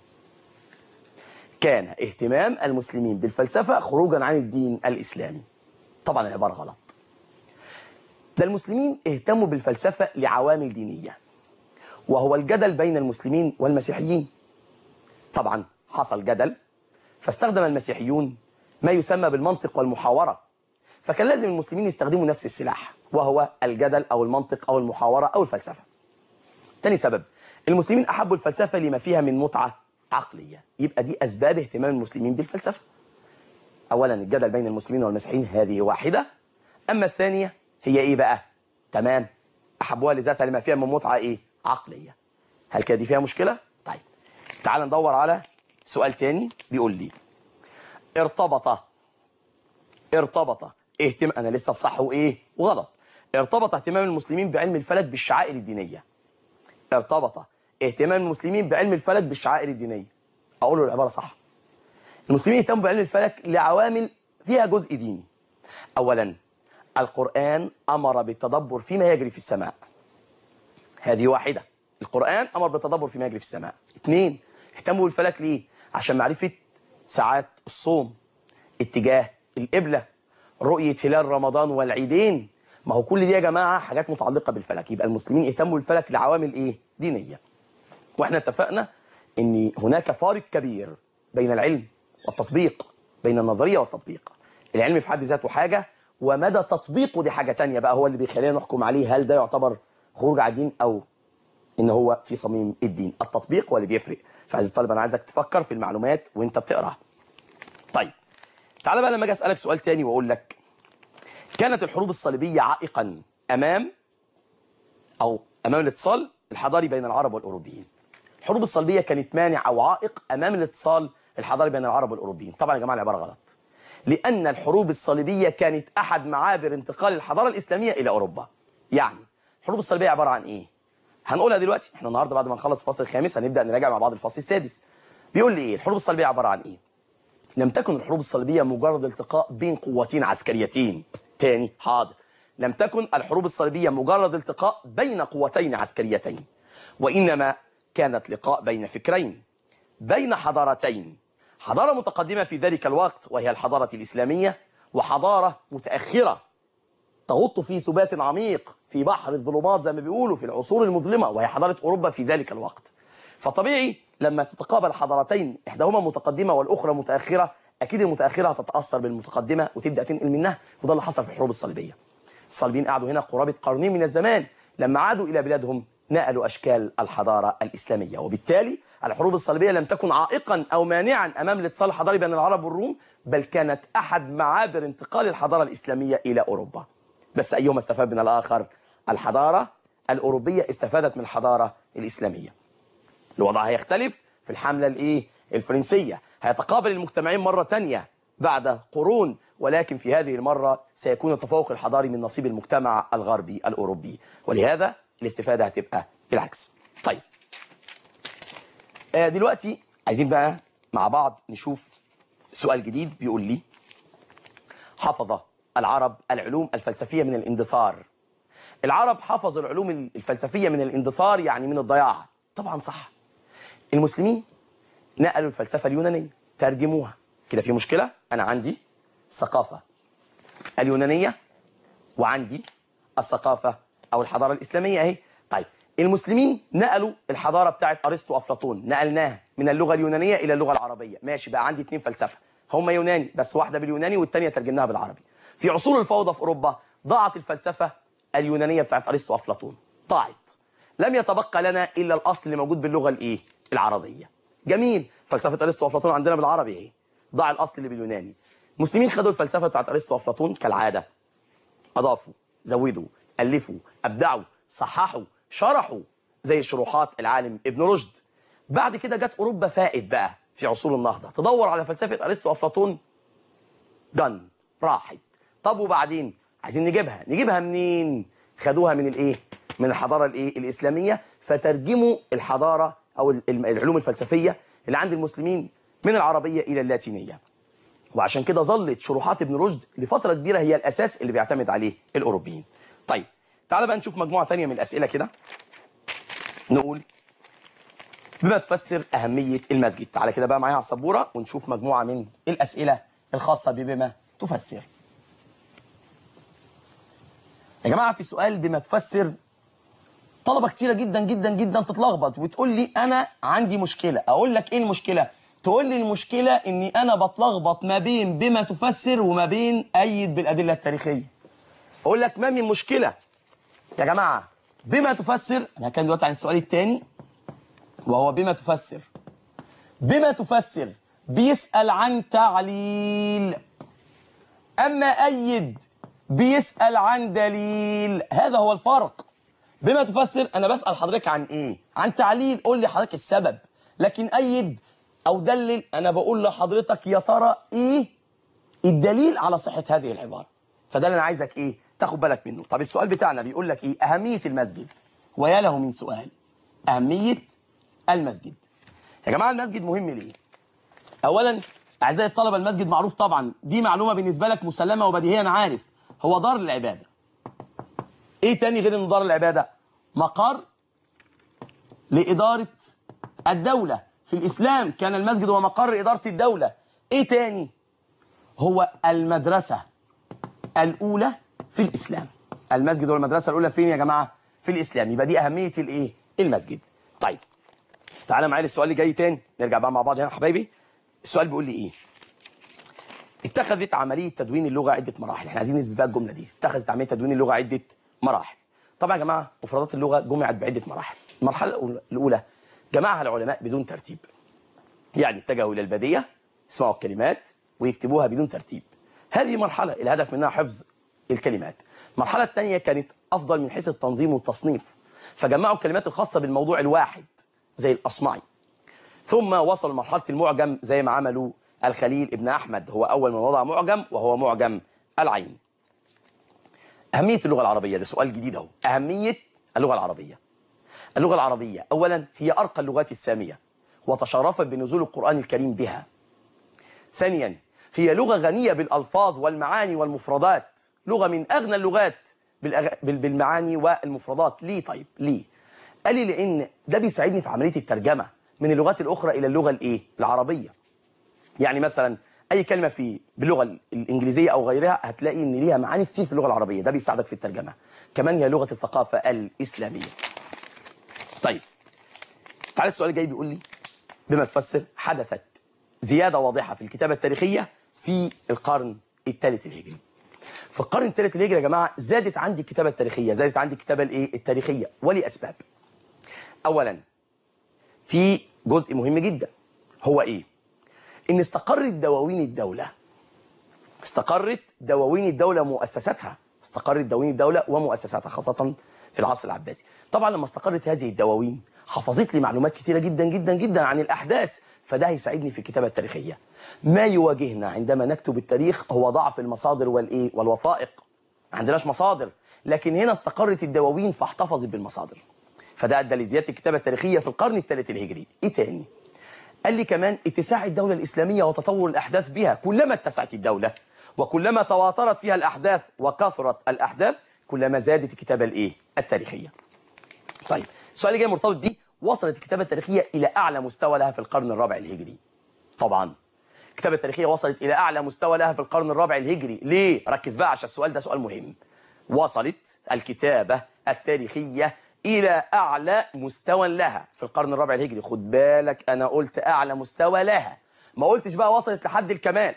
كان اهتمام المسلمين بالفلسفه خروجا عن الدين الاسلامي طبعا العباره غلط ده المسلمين اهتموا بالفلسفه لعوامل دينيه وهو الجدل بين المسلمين والمسيحيين طبعا حصل جدل فاستخدم المسيحيون ما يسمى بالمنطق والمحاورة فكان لازم المسلمين يستخدموا نفس السلاح وهو الجدل أو المنطق أو المحاورة أو الفلسفة تاني سبب المسلمين أحبوا الفلسفة لما فيها من متعة عقلية يبقى دي أسباب اهتمام المسلمين بالفلسفة أولا الجدل بين المسلمين والمسيحيين هذه واحدة أما الثانية هي إيه بقى تمام أحبوها لذاتها لما فيها من متعة إيه عقلية هل كده دي فيها مشكلة طيب تعال ندور على سؤال تاني بيقول لي ارتبط ارتبط اهتم انا لسه في صح وايه وغلط ارتبط اهتمام المسلمين بعلم الفلك بالشعائر الدينيه ارتبط اهتمام المسلمين بعلم الفلك بالشعائر الدينيه اقول له العباره صح المسلمين اهتموا بعلم الفلك لعوامل فيها جزء ديني اولا القران امر بالتدبر فيما يجري في السماء هذه واحده القران امر بالتدبر فيما يجري في السماء اثنين اهتموا بالفلك ليه عشان معرفه ساعات الصوم اتجاه القبلة رؤية هلال رمضان والعيدين ما هو كل دي يا جماعة حاجات متعلقة بالفلك يبقى المسلمين اهتموا بالفلك لعوامل ايه دينية واحنا اتفقنا ان هناك فارق كبير بين العلم والتطبيق بين النظرية والتطبيق العلم في حد ذاته حاجة ومدى تطبيقه دي حاجة تانية بقى هو اللي بيخلينا نحكم عليه هل ده يعتبر خروج عن الدين او ان هو في صميم الدين التطبيق هو اللي بيفرق فعايز الطالب انا عايزك تفكر في المعلومات وانت بتقرا طيب تعالى بقى لما اجي اسالك سؤال تاني واقول لك كانت الحروب الصليبيه عائقا امام او امام الاتصال الحضاري بين العرب والاوروبيين الحروب الصليبيه كانت مانع او عائق امام الاتصال الحضاري بين العرب والاوروبيين طبعا يا جماعه العباره غلط لان الحروب الصليبيه كانت احد معابر انتقال الحضاره الاسلاميه الى اوروبا يعني الحروب الصليبيه عباره عن ايه هنقولها دلوقتي احنا النهارده بعد ما نخلص الفصل الخامس هنبدا نراجع مع بعض الفصل السادس بيقول لي ايه الحروب الصليبيه عباره عن ايه لم تكن الحروب الصليبيه مجرد التقاء بين قوتين عسكريتين تاني حاضر لم تكن الحروب الصليبيه مجرد التقاء بين قوتين عسكريتين وانما كانت لقاء بين فكرين بين حضارتين حضاره متقدمه في ذلك الوقت وهي الحضاره الاسلاميه وحضاره متاخره تغط في سبات عميق في بحر الظلمات زي ما بيقولوا في العصور المظلمة وهي حضارة أوروبا في ذلك الوقت فطبيعي لما تتقابل حضارتين إحداهما متقدمة والأخرى متأخرة أكيد المتأخرة هتتأثر بالمتقدمة وتبدأ تنقل منها وده اللي حصل في الحروب الصليبية الصليبيين قعدوا هنا قرابة قرنين من الزمان لما عادوا إلى بلادهم نقلوا أشكال الحضارة الإسلامية وبالتالي الحروب الصليبية لم تكن عائقا أو مانعا أمام الاتصال الحضاري بين العرب والروم بل كانت أحد معابر انتقال الحضارة الإسلامية إلى أوروبا بس أيهما استفاد من الآخر الحضارة الأوروبية استفادت من الحضارة الإسلامية الوضع هيختلف في الحملة الإيه الفرنسية هيتقابل المجتمعين مرة تانية بعد قرون ولكن في هذه المرة سيكون التفوق الحضاري من نصيب المجتمع الغربي الأوروبي ولهذا الاستفادة هتبقى بالعكس طيب آه دلوقتي عايزين بقى مع بعض نشوف سؤال جديد بيقول لي حفظ العرب العلوم الفلسفية من الاندثار العرب حفظوا العلوم الفلسفية من الاندثار يعني من الضياع طبعا صح المسلمين نقلوا الفلسفة اليونانية ترجموها كده في مشكلة أنا عندي ثقافة اليونانية وعندي الثقافة أو الحضارة الإسلامية أهي طيب المسلمين نقلوا الحضارة بتاعت أرسطو وأفلاطون نقلناها من اللغة اليونانية إلى اللغة العربية ماشي بقى عندي اتنين فلسفة هم يوناني بس واحدة باليوناني والتانية ترجمناها بالعربي في عصور الفوضى في أوروبا ضاعت الفلسفة اليونانية بتاعت أرسطو وأفلاطون ضاعت لم يتبقى لنا إلا الأصل اللي موجود باللغة الإيه العربية جميل فلسفة أرسطو وأفلاطون عندنا بالعربي إيه ضاع الأصل اللي باليوناني المسلمين خدوا الفلسفة بتاعت أرسطو وأفلاطون كالعادة أضافوا زودوا ألفوا أبدعوا صححوا شرحوا زي شروحات العالم ابن رشد بعد كده جت أوروبا فائد بقى في عصور النهضة تدور على فلسفة أرسطو وأفلاطون جن راحت طب وبعدين عايزين نجيبها نجيبها منين خدوها من الايه من الحضارة الايه الإسلامية فترجموا الحضارة أو العلوم الفلسفية اللي عند المسلمين من العربية إلى اللاتينية وعشان كده ظلت شروحات ابن رشد لفترة كبيرة هي الأساس اللي بيعتمد عليه الأوروبيين طيب تعال بقى نشوف مجموعة تانية من الأسئلة كده نقول بما تفسر أهمية المسجد تعال كده بقى معايا على السبورة ونشوف مجموعة من الأسئلة الخاصة ببما تفسر يا جماعة في سؤال بما تفسر طلبة كتيرة جدا جدا جدا تتلخبط وتقول لي أنا عندي مشكلة أقول لك إيه المشكلة تقول لي المشكلة إني أنا بتلخبط ما بين بما تفسر وما بين أيد بالأدلة التاريخية أقول لك ما من مشكلة يا جماعة بما تفسر أنا هتكلم دلوقتي عن السؤال الثاني وهو بما تفسر بما تفسر بيسأل عن تعليل أما أيد بيسأل عن دليل هذا هو الفرق بما تفسر أنا بسأل حضرتك عن إيه عن تعليل قول لي حضرتك السبب لكن أيد أو دلل أنا بقول لحضرتك يا ترى إيه الدليل على صحة هذه العبارة فده اللي أنا عايزك إيه تاخد بالك منه طب السؤال بتاعنا بيقول لك إيه أهمية المسجد ويا له من سؤال أهمية المسجد يا جماعة المسجد مهم ليه أولا أعزائي الطلبة المسجد معروف طبعا دي معلومة بالنسبة لك مسلمة وبديهية أنا عارف هو دار العبادة إيه تاني غير إنه دار العبادة مقر لإدارة الدولة في الإسلام كان المسجد هو مقر إدارة الدولة إيه تاني هو المدرسة الأولى في الإسلام المسجد هو المدرسة الأولى فين يا جماعة في الإسلام يبقى دي أهمية الإيه المسجد طيب تعالى معايا السؤال اللي جاي تاني نرجع بقى مع بعض هنا يا حبايبي السؤال بيقول لي إيه اتخذت عملية تدوين اللغة عدة مراحل احنا عايزين نثبت بقى الجملة دي اتخذت عملية تدوين اللغة عدة مراحل طبعا يا جماعة مفردات اللغة جمعت بعدة مراحل المرحلة الأولى جمعها العلماء بدون ترتيب يعني اتجهوا إلى البدية يسمعوا الكلمات ويكتبوها بدون ترتيب هذه مرحلة الهدف منها حفظ الكلمات المرحلة الثانية كانت أفضل من حيث التنظيم والتصنيف فجمعوا الكلمات الخاصة بالموضوع الواحد زي الأصمعي ثم وصل لمرحلة المعجم زي ما عملوا الخليل ابن أحمد هو أول من وضع معجم وهو معجم العين أهمية اللغة العربية ده سؤال جديد أهو أهمية اللغة العربية اللغة العربية أولا هي أرقى اللغات السامية وتشرفت بنزول القرآن الكريم بها ثانيا هي لغة غنية بالألفاظ والمعاني والمفردات لغة من أغنى اللغات بالأغ... بالمعاني والمفردات ليه طيب ليه قال لي لأن ده بيساعدني في عملية الترجمة من اللغات الأخرى إلى اللغة الإيه العربية يعني مثلا أي كلمة في باللغة الإنجليزية أو غيرها هتلاقي إن ليها معاني كتير في اللغة العربية ده بيساعدك في الترجمة كمان هي لغة الثقافة الإسلامية طيب تعالى السؤال الجاي بيقول لي بما تفسر حدثت زيادة واضحة في الكتابة التاريخية في القرن الثالث الهجري في القرن الثالث الهجري يا جماعة زادت عندي الكتابة التاريخية زادت عندي الكتابة الايه التاريخية ولأسباب أولا في جزء مهم جدا هو إيه إن استقرت دواوين الدولة استقرت دواوين الدولة ومؤسساتها استقرت دواوين الدولة ومؤسساتها خاصة في العصر العباسي طبعا لما استقرت هذه الدواوين حفظت لي معلومات كثيرة جدا جدا جدا عن الأحداث فده هيساعدني في الكتابة التاريخية ما يواجهنا عندما نكتب التاريخ هو ضعف المصادر والإيه والوثائق ما عندناش مصادر لكن هنا استقرت الدواوين فاحتفظت بالمصادر فده أدى لزيادة الكتابة التاريخية في القرن الثالث الهجري إيه تاني؟ قال لي كمان اتساع الدولة الإسلامية وتطور الأحداث بها كلما اتسعت الدولة وكلما تواترت فيها الأحداث وكثرت الأحداث كلما زادت الكتابة الإيه؟ التاريخية طيب السؤال اللي جاي مرتبط بيه وصلت الكتابة التاريخية إلى أعلى مستوى لها في القرن الرابع الهجري طبعا الكتابة التاريخية وصلت إلى أعلى مستوى لها في القرن الرابع الهجري ليه؟ ركز بقى عشان السؤال ده سؤال مهم وصلت الكتابة التاريخية إلى أعلى مستوى لها في القرن الرابع الهجري خد بالك أنا قلت أعلى مستوى لها ما قلتش بقى وصلت لحد الكمال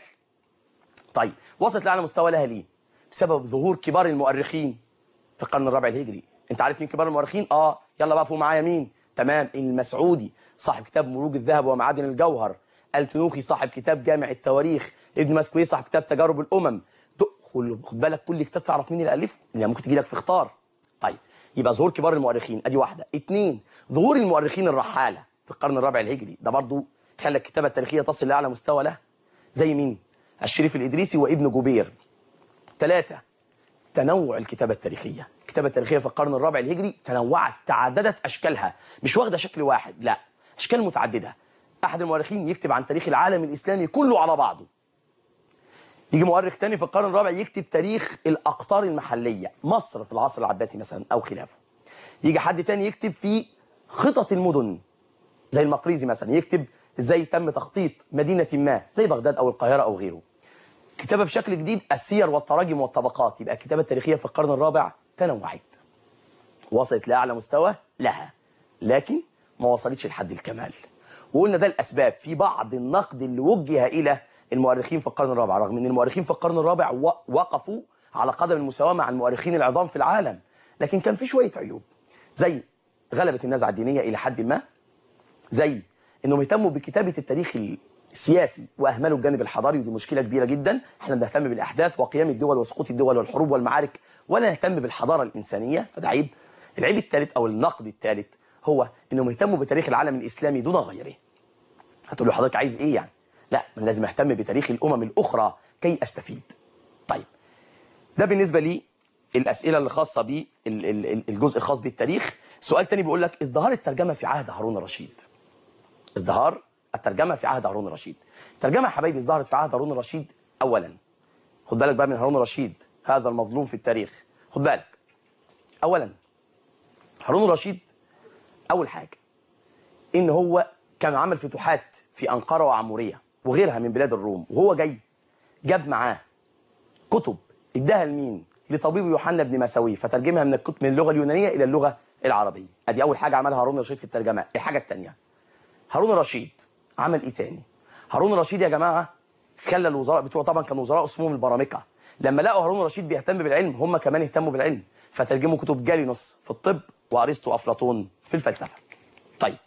طيب وصلت لأعلى مستوى لها ليه؟ بسبب ظهور كبار المؤرخين في القرن الرابع الهجري انت عارف مين كبار المؤرخين اه يلا بقى فوق معايا مين تمام المسعودي صاحب كتاب مروج الذهب ومعادن الجوهر التنوخي صاحب كتاب جامع التواريخ ابن مسكوي صاحب كتاب تجارب الامم خد خد بالك كل كتاب تعرف مين اللي الفه اللي ممكن تجي لك في اختار طيب يبقى ظهور كبار المؤرخين ادي واحده اتنين ظهور المؤرخين الرحاله في القرن الرابع الهجري ده برضو خلى الكتابه التاريخيه تصل لاعلى مستوى له زي مين الشريف الادريسي وابن جبير ثلاثه تنوع الكتابة التاريخية الكتابة التاريخية في القرن الرابع الهجري تنوعت تعددت أشكالها مش واخدة شكل واحد لا أشكال متعددة أحد المؤرخين يكتب عن تاريخ العالم الإسلامي كله على بعضه يجي مؤرخ تاني في القرن الرابع يكتب تاريخ الأقطار المحلية مصر في العصر العباسي مثلا أو خلافه يجي حد تاني يكتب في خطط المدن زي المقريزي مثلا يكتب ازاي تم تخطيط مدينة ما زي بغداد أو القاهرة أو غيره كتابة بشكل جديد السير والتراجم والطبقات يبقى الكتابة التاريخية في القرن الرابع تنوعت وصلت لأعلى مستوى لها لكن ما وصلتش لحد الكمال وقلنا ده الأسباب في بعض النقد اللي وجه إلى المؤرخين في القرن الرابع رغم أن المؤرخين في القرن الرابع وقفوا على قدم المساواة مع المؤرخين العظام في العالم لكن كان في شوية عيوب زي غلبة النزعة الدينية إلى حد ما زي انهم يهتموا بكتابة التاريخ السياسي واهملوا الجانب الحضاري ودي مشكله كبيره جدا احنا بنهتم بالاحداث وقيام الدول وسقوط الدول والحروب والمعارك ولا نهتم بالحضاره الانسانيه فده عيب العيب الثالث او النقد الثالث هو انهم يهتموا بتاريخ العالم الاسلامي دون غيره هتقول له حضرتك عايز ايه يعني لا من لازم اهتم بتاريخ الامم الاخرى كي استفيد طيب ده بالنسبه لي الاسئله اللي خاصه بالجزء الخاص بالتاريخ سؤال تاني بيقول لك ازدهار الترجمه في عهد هارون الرشيد ازدهار الترجمه في عهد هارون الرشيد الترجمه يا حبايبي ظهرت في عهد هارون الرشيد اولا خد بالك بقى من هارون الرشيد هذا المظلوم في التاريخ خد بالك اولا هارون الرشيد اول حاجه ان هو كان عمل فتوحات في انقره وعموريه وغيرها من بلاد الروم وهو جاي جاب معاه كتب اداها لمين لطبيب يوحنا بن مساوي فترجمها من الكتب من اللغه اليونانيه الى اللغه العربيه ادي اول حاجه عملها هارون الرشيد في الترجمه الحاجه الثانيه هارون الرشيد عمل ايه تاني هارون الرشيد يا جماعه خلى الوزراء بتوعه طبعا كانوا وزراء اسمهم البرامكه لما لقوا هارون الرشيد بيهتم بالعلم هم كمان اهتموا بالعلم فترجموا كتب جالينوس في الطب وارسطو وافلاطون في الفلسفه طيب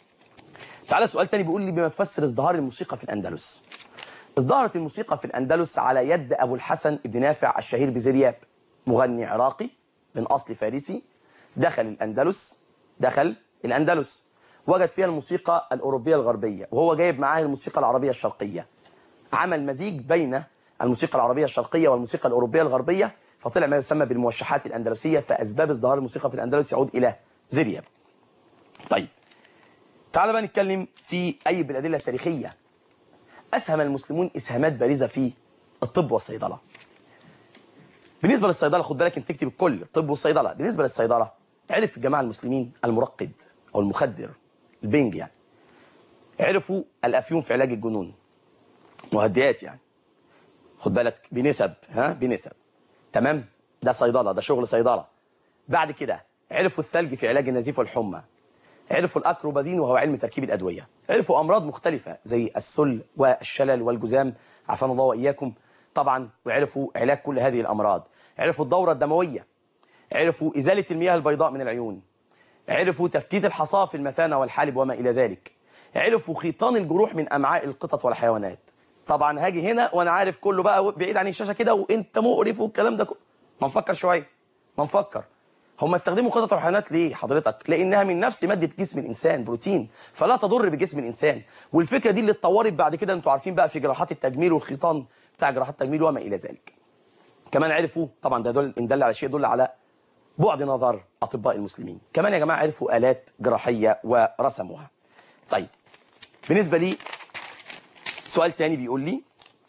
تعالى سؤال تاني بيقول لي بما تفسر ازدهار الموسيقى في الاندلس ازدهرت الموسيقى في الاندلس على يد ابو الحسن بن نافع الشهير بزرياب مغني عراقي من اصل فارسي دخل الاندلس دخل الاندلس وجد فيها الموسيقى الأوروبية الغربية وهو جايب معاه الموسيقى العربية الشرقية عمل مزيج بين الموسيقى العربية الشرقية والموسيقى الأوروبية الغربية فطلع ما يسمى بالموشحات الأندلسية فأسباب ازدهار الموسيقى في الأندلس يعود إلى زرياب طيب تعال بقى نتكلم في أي بالأدلة التاريخية أسهم المسلمون إسهامات بارزة في الطب والصيدلة بالنسبة للصيدلة خد بالك انت تكتب الكل الطب والصيدلة بالنسبة للصيدلة عرف الجماعة المسلمين المرقد أو المخدر البنج يعني عرفوا الافيون في علاج الجنون مهدئات يعني خد بالك بنسب ها بنسب تمام ده صيدله ده شغل صيدله بعد كده عرفوا الثلج في علاج النزيف والحمى عرفوا الاكروبادين وهو علم تركيب الادويه عرفوا امراض مختلفه زي السل والشلل والجذام عافانا الله واياكم طبعا وعرفوا علاج كل هذه الامراض عرفوا الدوره الدمويه عرفوا ازاله المياه البيضاء من العيون عرفوا تفتيت الحصى في المثانة والحالب وما إلى ذلك عرفوا خيطان الجروح من أمعاء القطط والحيوانات طبعا هاجي هنا وأنا عارف كله بقى بعيد عن الشاشة كده وأنت مقرف والكلام ده كله ما نفكر شوية ما نفكر هم استخدموا قطط الحيوانات ليه حضرتك لانها من نفس ماده جسم الانسان بروتين فلا تضر بجسم الانسان والفكره دي اللي اتطورت بعد كده انتوا عارفين بقى في جراحات التجميل والخيطان بتاع جراحات التجميل وما الى ذلك كمان عرفوا طبعا ده دل ان دل على شيء يدل على بعد نظر اطباء المسلمين كمان يا جماعه عرفوا الات جراحيه ورسموها طيب بالنسبه لي سؤال تاني بيقول لي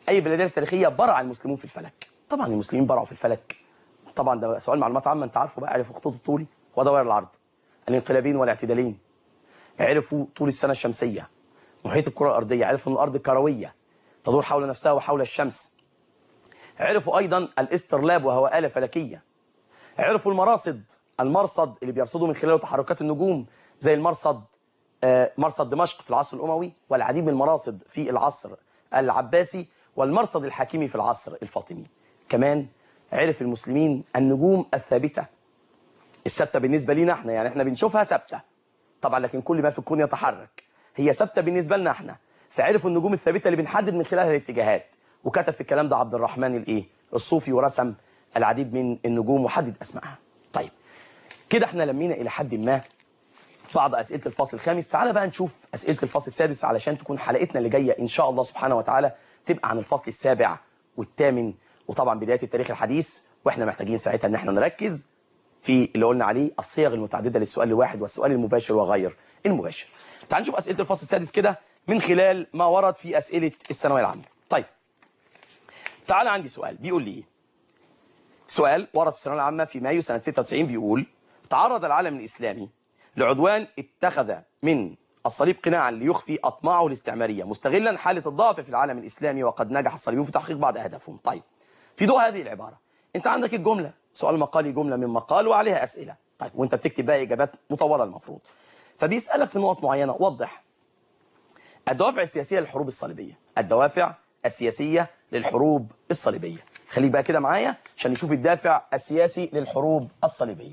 اي بلديه تاريخيه برع المسلمون في الفلك طبعا المسلمين برعوا في الفلك طبعا ده سؤال معلومات عامه انت عارفه بقى عرفوا خطوط الطول ودوائر العرض الانقلابين والاعتدالين عرفوا طول السنه الشمسيه محيط الكره الارضيه عرفوا ان الارض كرويه تدور حول نفسها وحول الشمس عرفوا ايضا الاسترلاب وهو اله فلكيه عرفوا المراصد المرصد اللي بيرصدوا من خلاله تحركات النجوم زي المرصد آه، مرصد دمشق في العصر الاموي والعديد من المراصد في العصر العباسي والمرصد الحاكمي في العصر الفاطمي كمان عرف المسلمين النجوم الثابته الثابته بالنسبه لينا احنا يعني احنا بنشوفها ثابته طبعا لكن كل ما في الكون يتحرك هي ثابته بالنسبه لنا احنا فعرفوا النجوم الثابته اللي بنحدد من خلالها الاتجاهات وكتب في الكلام ده عبد الرحمن الايه الصوفي ورسم العديد من النجوم وحدد اسمائها طيب كده احنا لمينا الى حد ما بعض اسئله الفصل الخامس تعالى بقى نشوف اسئله الفصل السادس علشان تكون حلقتنا اللي جايه ان شاء الله سبحانه وتعالى تبقى عن الفصل السابع والثامن وطبعا بدايه التاريخ الحديث واحنا محتاجين ساعتها ان احنا نركز في اللي قلنا عليه الصيغ المتعدده للسؤال الواحد والسؤال المباشر وغير المباشر. تعال نشوف اسئله الفصل السادس كده من خلال ما ورد في اسئله الثانويه العامه. طيب. تعال عندي سؤال بيقول لي ايه؟ سؤال ورد في الثانويه العامه في مايو سنه 96 بيقول تعرض العالم الاسلامي لعدوان اتخذ من الصليب قناعا ليخفي اطماعه الاستعماريه مستغلا حاله الضعف في العالم الاسلامي وقد نجح الصليبيون في تحقيق بعض اهدافهم. طيب. في ضوء هذه العباره انت عندك الجمله سؤال مقالي جمله من مقال وعليها اسئله. طيب وانت بتكتب بقى اجابات مطوله المفروض. فبيسالك في نقط معينه وضح الدوافع السياسيه للحروب الصليبيه. الدوافع السياسيه للحروب الصليبيه. خليك بقى كده معايا عشان نشوف الدافع السياسي للحروب الصليبيه.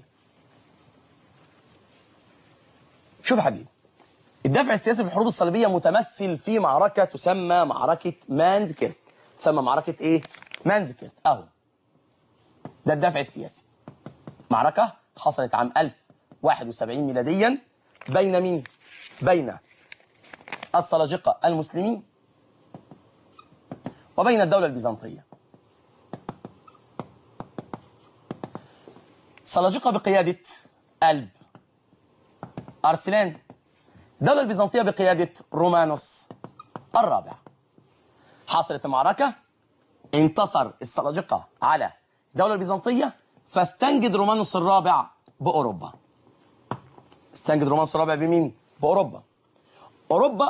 شوف يا حبيبي الدافع السياسي في الحروب الصليبيه متمثل في معركه تسمى معركه مانزكرت تسمى معركه ايه مانزكرت اهو ده الدافع السياسي معركه حصلت عام 1071 ميلاديا بين مين بين السلاجقه المسلمين وبين الدوله البيزنطيه السلاجقه بقياده قلب أرسلان الدولة البيزنطية بقيادة رومانوس الرابع حصلت المعركة انتصر السلاجقة على الدولة البيزنطية فاستنجد رومانوس الرابع بأوروبا استنجد رومانوس الرابع بمين؟ بأوروبا أوروبا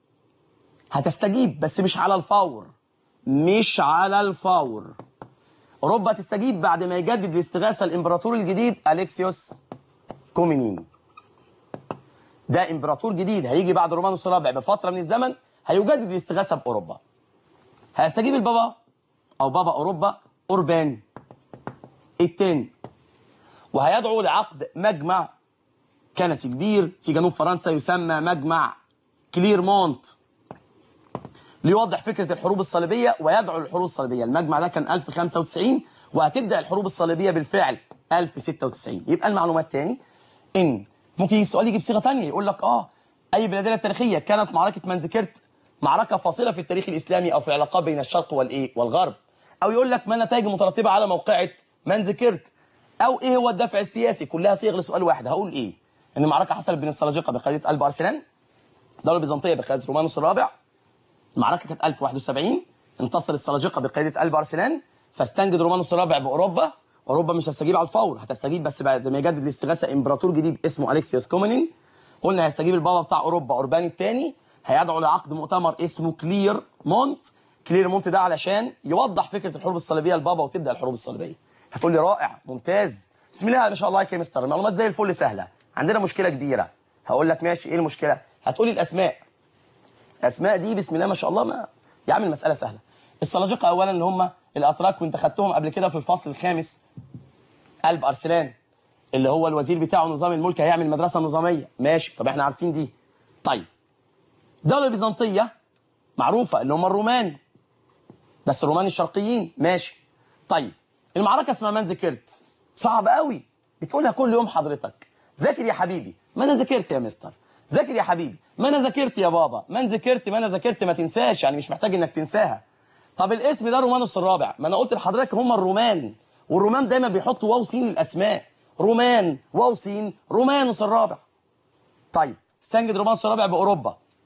هتستجيب بس مش على الفور مش على الفور أوروبا تستجيب بعد ما يجدد الاستغاثة الإمبراطور الجديد أليكسيوس كومينين ده امبراطور جديد هيجي بعد رومانوس الرابع بفتره من الزمن هيجدد الاستغاثه باوروبا هيستجيب البابا او بابا اوروبا اوربان الثاني وهيدعو لعقد مجمع كنسي كبير في جنوب فرنسا يسمى مجمع كليرمونت ليوضح فكره الحروب الصليبيه ويدعو للحروب الصليبيه المجمع ده كان 1095 وهتبدا الحروب الصليبيه بالفعل 1096 يبقى المعلومات تاني ان ممكن السؤال يجي بصيغه ثانيه يقول لك اه اي بلادنا التاريخيه كانت معركه منزكرت معركه فاصله في التاريخ الاسلامي او في العلاقات بين الشرق والايه والغرب او يقول لك ما النتائج المترتبه على موقعه منزكرت او ايه هو الدافع السياسي كلها صيغ لسؤال واحد هقول ايه ان المعركه حصلت بين السلاجقه بقياده قلب ارسلان الدوله البيزنطيه بقياده رومانوس الرابع المعركه كانت 1071 انتصر السلاجقه بقياده قلب ارسلان فاستنجد رومانوس الرابع باوروبا اوروبا مش هتستجيب على الفور هتستجيب بس بعد ما يجدد الاستغاثه امبراطور جديد اسمه اليكسيوس كومينين قلنا هيستجيب البابا بتاع اوروبا اوربان الثاني هيدعو لعقد مؤتمر اسمه كلير مونت كلير مونت ده علشان يوضح فكره الحروب الصليبيه للبابا وتبدا الحروب الصليبيه هتقول لي رائع ممتاز بسم الله ما شاء الله عليك يا مستر المعلومات زي الفل سهله عندنا مشكله كبيره هقول لك ماشي ايه المشكله هتقولي الاسماء الاسماء دي بسم الله ما شاء الله ما يا عم المساله سهله السلاجقه اولا اللي هم الاتراك وانت خدتهم قبل كده في الفصل الخامس قلب ارسلان اللي هو الوزير بتاعه نظام الملك هيعمل مدرسه نظاميه ماشي طب احنا عارفين دي طيب الدوله البيزنطيه معروفه اللي هم الرومان بس الرومان الشرقيين ماشي طيب المعركه اسمها من ذكرت صعب قوي بتقولها كل يوم حضرتك ذاكر يا حبيبي ما انا ذاكرت يا مستر ذاكر يا حبيبي ما انا ذاكرت يا بابا من ذاكرت ما انا ذاكرت ما تنساش يعني مش محتاج انك تنساها طب الاسم ده رومانوس الرابع ما انا قلت لحضرتك هم الرومان والرومان دايما بيحطوا واو سين للاسماء رومان واو سين رومانوس الرابع طيب استنجد رومانوس الرابع باوروبا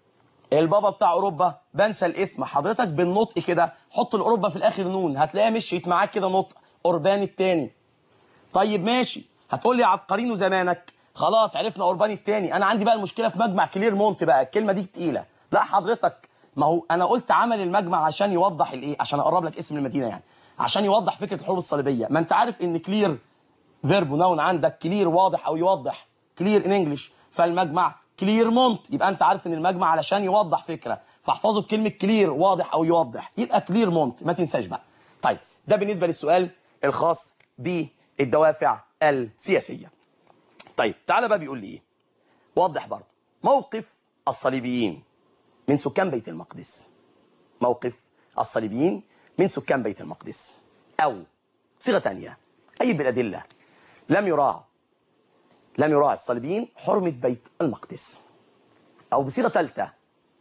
البابا بتاع اوروبا بنسى الاسم حضرتك بالنطق كده حط الاوروبا في الاخر نون هتلاقيها مشيت معاك كده نطق اوربان التاني طيب ماشي هتقول لي عبقرين زمانك خلاص عرفنا اوربان التاني انا عندي بقى المشكله في مجمع كلير مونت بقى الكلمه دي تقيله لا حضرتك ما هو انا قلت عمل المجمع عشان يوضح الايه عشان اقرب لك اسم المدينه يعني عشان يوضح فكره الحروب الصليبيه ما انت عارف ان كلير فيرب نون عندك كلير واضح او يوضح كلير ان انجلش فالمجمع كلير مونت يبقى انت عارف ان المجمع علشان يوضح فكره فاحفظه بكلمه كلير واضح او يوضح يبقى كلير مونت ما تنساش بقى طيب ده بالنسبه للسؤال الخاص بالدوافع السياسيه طيب تعالى بقى بيقول لي ايه وضح برضه موقف الصليبيين من سكان بيت المقدس موقف الصليبيين من سكان بيت المقدس او صيغه ثانيه اي بالادله لم يراعى لم يراعى الصليبيين حرمه بيت المقدس او بصيغه ثالثه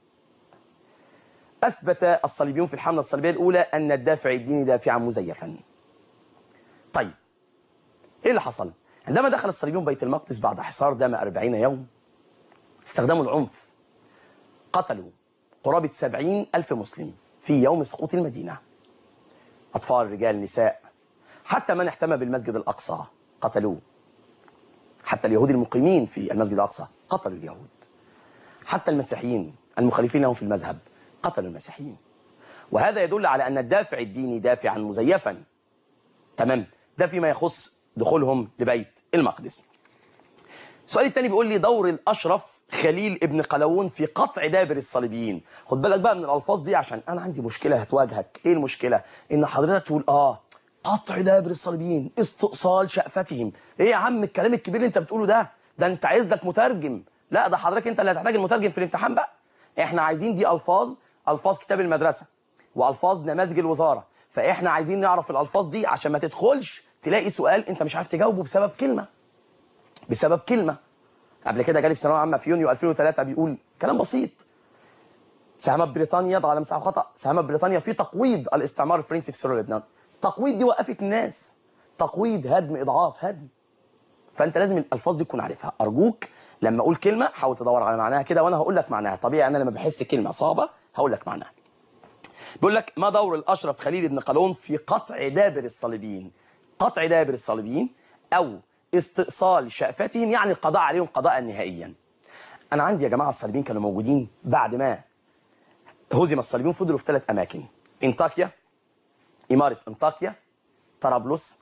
اثبت الصليبيون في الحمله الصليبيه الاولى ان الدافع الديني دافعا مزيفا طيب ايه اللي حصل عندما دخل الصليبيون بيت المقدس بعد حصار دام 40 يوم استخدموا العنف قتلوا قرابة 70 ألف مسلم في يوم سقوط المدينة أطفال رجال نساء حتى من احتمى بالمسجد الأقصى قتلوه حتى اليهود المقيمين في المسجد الأقصى قتلوا اليهود حتى المسيحيين المخالفين لهم في المذهب قتلوا المسيحيين وهذا يدل على أن الدافع الديني دافعا مزيفا تمام ده فيما يخص دخولهم لبيت المقدس السؤال الثاني بيقول لي دور الاشرف خليل ابن قلاوون في قطع دابر الصليبيين خد بالك بقى من الالفاظ دي عشان انا عندي مشكله هتواجهك ايه المشكله ان حضرتك تقول اه قطع دابر الصليبيين استئصال شأفتهم ايه يا عم الكلام الكبير اللي انت بتقوله ده ده انت عايز لك مترجم لا ده حضرتك انت اللي هتحتاج المترجم في الامتحان بقى احنا عايزين دي الفاظ الفاظ كتاب المدرسه والفاظ نماذج الوزاره فاحنا عايزين نعرف الالفاظ دي عشان ما تدخلش تلاقي سؤال انت مش عارف تجاوبه بسبب كلمه بسبب كلمه قبل كده جالي في ثانويه عامه في يونيو 2003 بيقول كلام بسيط ساهمت بريطانيا يضع على مساحه خطا ساهمت بريطانيا في تقويض الاستعمار الفرنسي في سوريا ولبنان تقويض دي وقفت الناس تقويض هدم اضعاف هدم فانت لازم الالفاظ دي تكون عارفها ارجوك لما اقول كلمه حاول تدور على معناها كده وانا هقول لك معناها طبيعي انا لما بحس كلمه صعبه هقول لك معناها بيقول لك ما دور الاشرف خليل بن قالون في قطع دابر الصليبيين قطع دابر الصليبيين او استئصال شأفتهم يعني القضاء عليهم قضاء نهائيا انا عندي يا جماعه الصليبيين كانوا موجودين بعد ما هزم الصليبيون فضلوا في ثلاث اماكن انطاكيا اماره انطاكيا طرابلس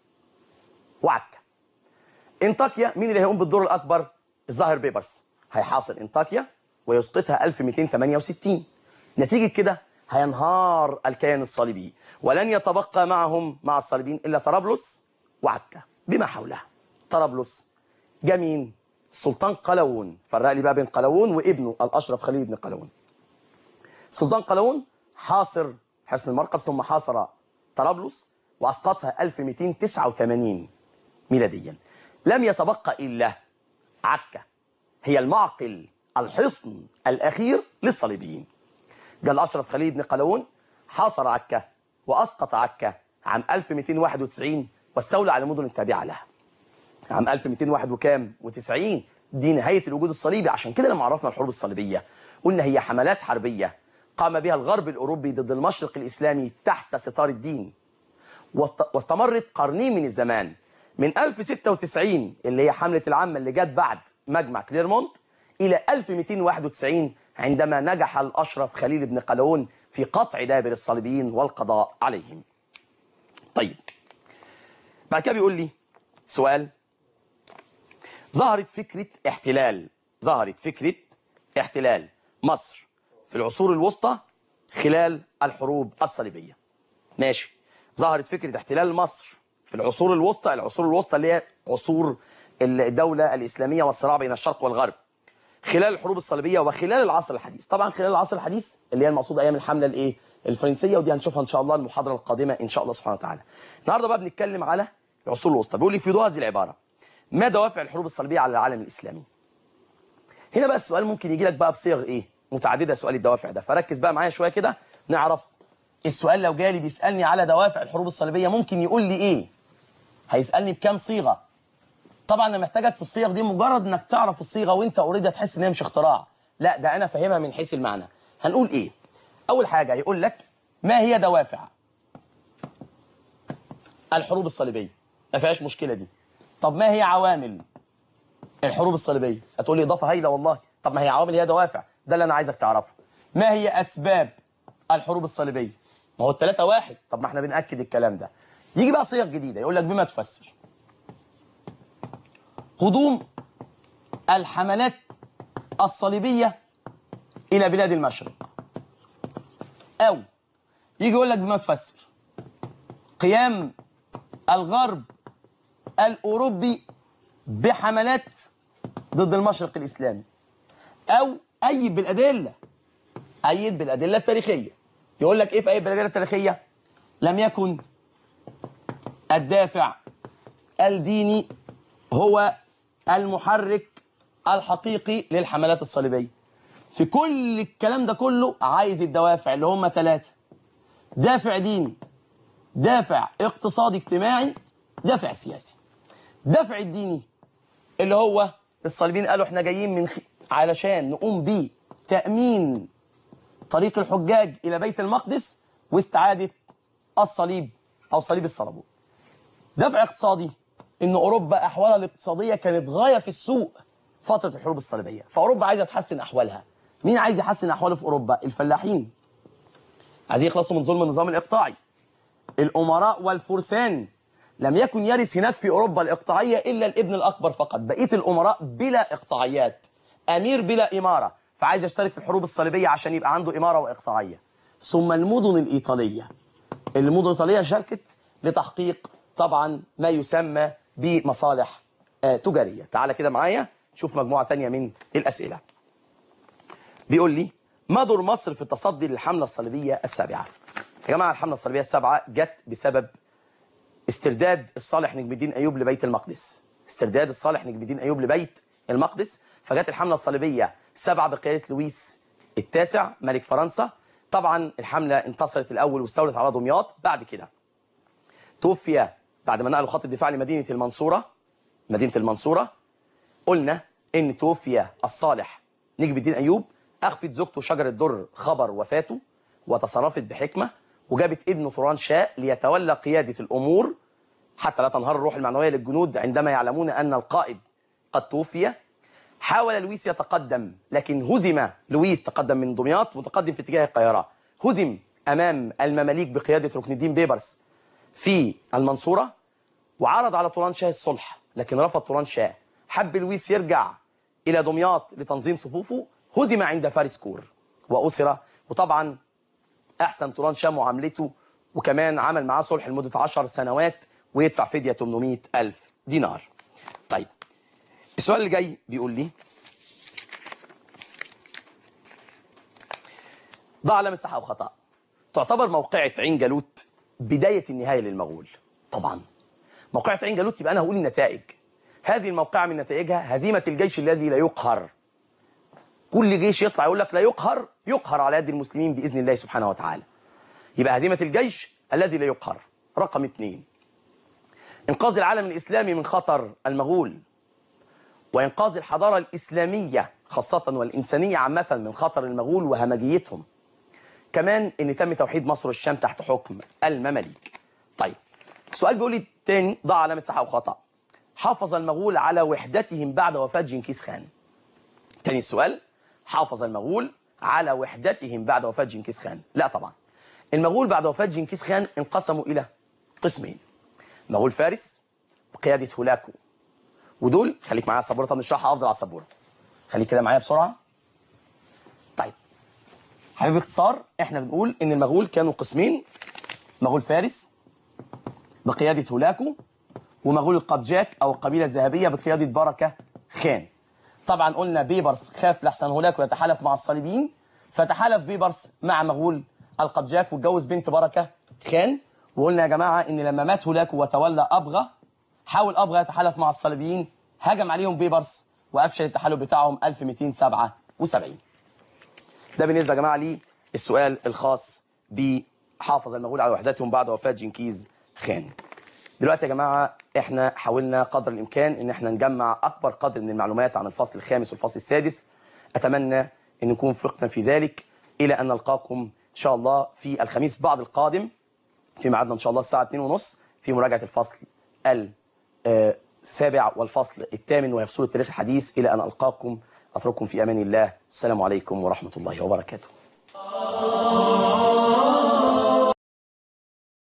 وعكا انطاكيا مين اللي هيقوم بالدور الاكبر الظاهر بيبرس هيحاصر انطاكيا ويسقطها 1268 نتيجه كده هينهار الكيان الصليبي ولن يتبقى معهم مع الصليبيين الا طرابلس وعكا بما حولها طرابلس جمين السلطان قلاوون فرق لي بقى بين قلاوون وابنه الاشرف خليل بن قلاوون السلطان قلاوون حاصر حصن المرقب ثم حاصر طرابلس واسقطها 1289 ميلاديا لم يتبقى الا عكا هي المعقل الحصن الاخير للصليبيين جاء الاشرف خليل بن قلاوون حاصر عكا واسقط عكا عام 1291 واستولى على المدن التابعه لها عام 1201 وكام و90 دي نهايه الوجود الصليبي عشان كده لما عرفنا الحروب الصليبيه قلنا هي حملات حربيه قام بها الغرب الاوروبي ضد المشرق الاسلامي تحت ستار الدين واستمرت قرنين من الزمان من 1096 اللي هي حمله العامه اللي جت بعد مجمع كليرمونت الى 1291 عندما نجح الاشرف خليل بن قلاوون في قطع دابر الصليبيين والقضاء عليهم. طيب بعد كده بيقول لي سؤال ظهرت فكرة احتلال ظهرت فكرة احتلال مصر في العصور الوسطى خلال الحروب الصليبية ماشي ظهرت فكرة احتلال مصر في العصور الوسطى العصور الوسطى اللي هي عصور الدولة الإسلامية والصراع بين الشرق والغرب خلال الحروب الصليبية وخلال العصر الحديث طبعا خلال العصر الحديث اللي هي المقصود أيام الحملة الإيه الفرنسية ودي هنشوفها إن شاء الله المحاضرة القادمة إن شاء الله سبحانه وتعالى النهاردة بقى بنتكلم على العصور الوسطى بيقول لي في ضوء هذه العبارة ما دوافع الحروب الصليبيه على العالم الاسلامي هنا بقى السؤال ممكن يجي لك بقى بصيغ ايه متعدده سؤال الدوافع ده فركز بقى معايا شويه كده نعرف السؤال لو جالي بيسالني على دوافع الحروب الصليبيه ممكن يقول لي ايه هيسالني بكام صيغه طبعا انا محتاجك في الصيغ دي مجرد انك تعرف الصيغه وانت اوريدي هتحس ان هي مش اختراع لا ده انا فاهمها من حيث المعنى هنقول ايه اول حاجه يقول لك ما هي دوافع الحروب الصليبيه ما فيهاش مشكله دي طب ما هي عوامل الحروب الصليبيه هتقول لي اضافه هايله والله طب ما هي عوامل هي دوافع ده اللي انا عايزك تعرفه ما هي اسباب الحروب الصليبيه ما هو الثلاثه واحد طب ما احنا بناكد الكلام ده يجي بقى صيغ جديده يقول لك بما تفسر قدوم الحملات الصليبيه الى بلاد المشرق او يجي يقول لك بما تفسر قيام الغرب الاوروبي بحملات ضد المشرق الاسلامي او ايد بالادله ايد بالادله التاريخيه يقول لك ايه في ايد بالادله التاريخيه لم يكن الدافع الديني هو المحرك الحقيقي للحملات الصليبيه في كل الكلام ده كله عايز الدوافع اللي هم ثلاثه دافع ديني دافع اقتصادي اجتماعي دافع سياسي دافع الديني اللي هو الصليبيين قالوا احنا جايين من خ... علشان نقوم بتأمين طريق الحجاج إلى بيت المقدس واستعادة الصليب أو صليب الصليبون دافع اقتصادي إن أوروبا أحوالها الاقتصادية كانت غاية في السوء فترة الحروب الصليبية فأوروبا عايزة تحسن أحوالها مين عايز يحسن أحواله في أوروبا الفلاحين عايزين يخلصوا من ظلم النظام الإقطاعي الأمراء والفرسان لم يكن يرث هناك في أوروبا الإقطاعية إلا الابن الأكبر فقط بقية الأمراء بلا إقطاعيات أمير بلا إمارة فعايز يشترك في الحروب الصليبية عشان يبقى عنده إمارة وإقطاعية ثم المدن الإيطالية المدن الإيطالية شاركت لتحقيق طبعا ما يسمى بمصالح آه تجارية تعال كده معايا شوف مجموعة تانية من الأسئلة بيقول لي ما دور مصر في التصدي للحملة الصليبية السابعة يا جماعة الحملة الصليبية السابعة جت بسبب استرداد الصالح نجم الدين ايوب لبيت المقدس استرداد الصالح نجم الدين ايوب لبيت المقدس فجت الحمله الصليبيه السبعه بقياده لويس التاسع ملك فرنسا طبعا الحمله انتصرت الاول واستولت على دمياط بعد كده توفي بعد ما نقلوا خط الدفاع لمدينه المنصوره مدينه المنصوره قلنا ان توفي الصالح نجم الدين ايوب اخفت زوجته شجر الدر خبر وفاته وتصرفت بحكمه وجابت ابنه طوران شاه ليتولى قيادة الأمور حتى لا تنهار الروح المعنوية للجنود عندما يعلمون أن القائد قد توفي حاول لويس يتقدم لكن هزم لويس تقدم من دمياط متقدم في اتجاه القاهرة هزم أمام المماليك بقيادة ركن الدين بيبرس في المنصورة وعرض على طوران شاه الصلح لكن رفض طوران شاه حب لويس يرجع إلى دمياط لتنظيم صفوفه هزم عند فارس كور وأسر وطبعا احسن طوران شاه معاملته وكمان عمل معاه صلح لمده 10 سنوات ويدفع فديه 800 الف دينار. طيب السؤال اللي جاي بيقول لي ضع علامه صح او خطا. تعتبر موقعه عين جالوت بدايه النهايه للمغول. طبعا موقعه عين جالوت يبقى انا هقول النتائج. هذه الموقعه من نتائجها هزيمه الجيش الذي لا يقهر. كل جيش يطلع يقول لك لا يقهر يقهر على يد المسلمين باذن الله سبحانه وتعالى. يبقى هزيمه الجيش الذي لا يقهر. رقم اثنين انقاذ العالم الاسلامي من خطر المغول وانقاذ الحضاره الاسلاميه خاصه والانسانيه عامه من خطر المغول وهمجيتهم. كمان ان تم توحيد مصر والشام تحت حكم المماليك. طيب السؤال بيقول لي تاني ضع علامه صح او خطا. حافظ المغول على وحدتهم بعد وفاه جنكيز خان. تاني السؤال حافظ المغول على وحدتهم بعد وفاة جنكيز خان لا طبعا المغول بعد وفاة جنكيز خان انقسموا إلى قسمين مغول فارس بقيادة هولاكو ودول خليك معايا السبورة طب نشرحها أفضل على السبورة خليك كده معايا بسرعة طيب حبيبي باختصار احنا بنقول ان المغول كانوا قسمين مغول فارس بقيادة هولاكو ومغول القبجاك او القبيلة الذهبية بقيادة بركة خان طبعا قلنا بيبرس خاف لحسن هولاكو يتحالف مع الصليبيين فتحالف بيبرس مع مغول القبجاك واتجوز بنت بركه خان وقلنا يا جماعه ان لما مات هولاكو وتولى ابغى حاول ابغى يتحالف مع الصليبيين هجم عليهم بيبرس وافشل التحالف بتاعهم 1277 ده بالنسبه يا جماعه للسؤال الخاص بحافظ المغول على وحدتهم بعد وفاه جنكيز خان دلوقتي يا جماعه احنا حاولنا قدر الامكان ان احنا نجمع اكبر قدر من المعلومات عن الفصل الخامس والفصل السادس اتمنى ان نكون وفقنا في ذلك إلى أن نلقاكم إن شاء الله في الخميس بعد القادم في ميعادنا إن شاء الله الساعة 2:30 في مراجعة الفصل السابع والفصل الثامن وهي فصول التاريخ الحديث إلى أن ألقاكم أترككم في أمان الله السلام عليكم ورحمة الله وبركاته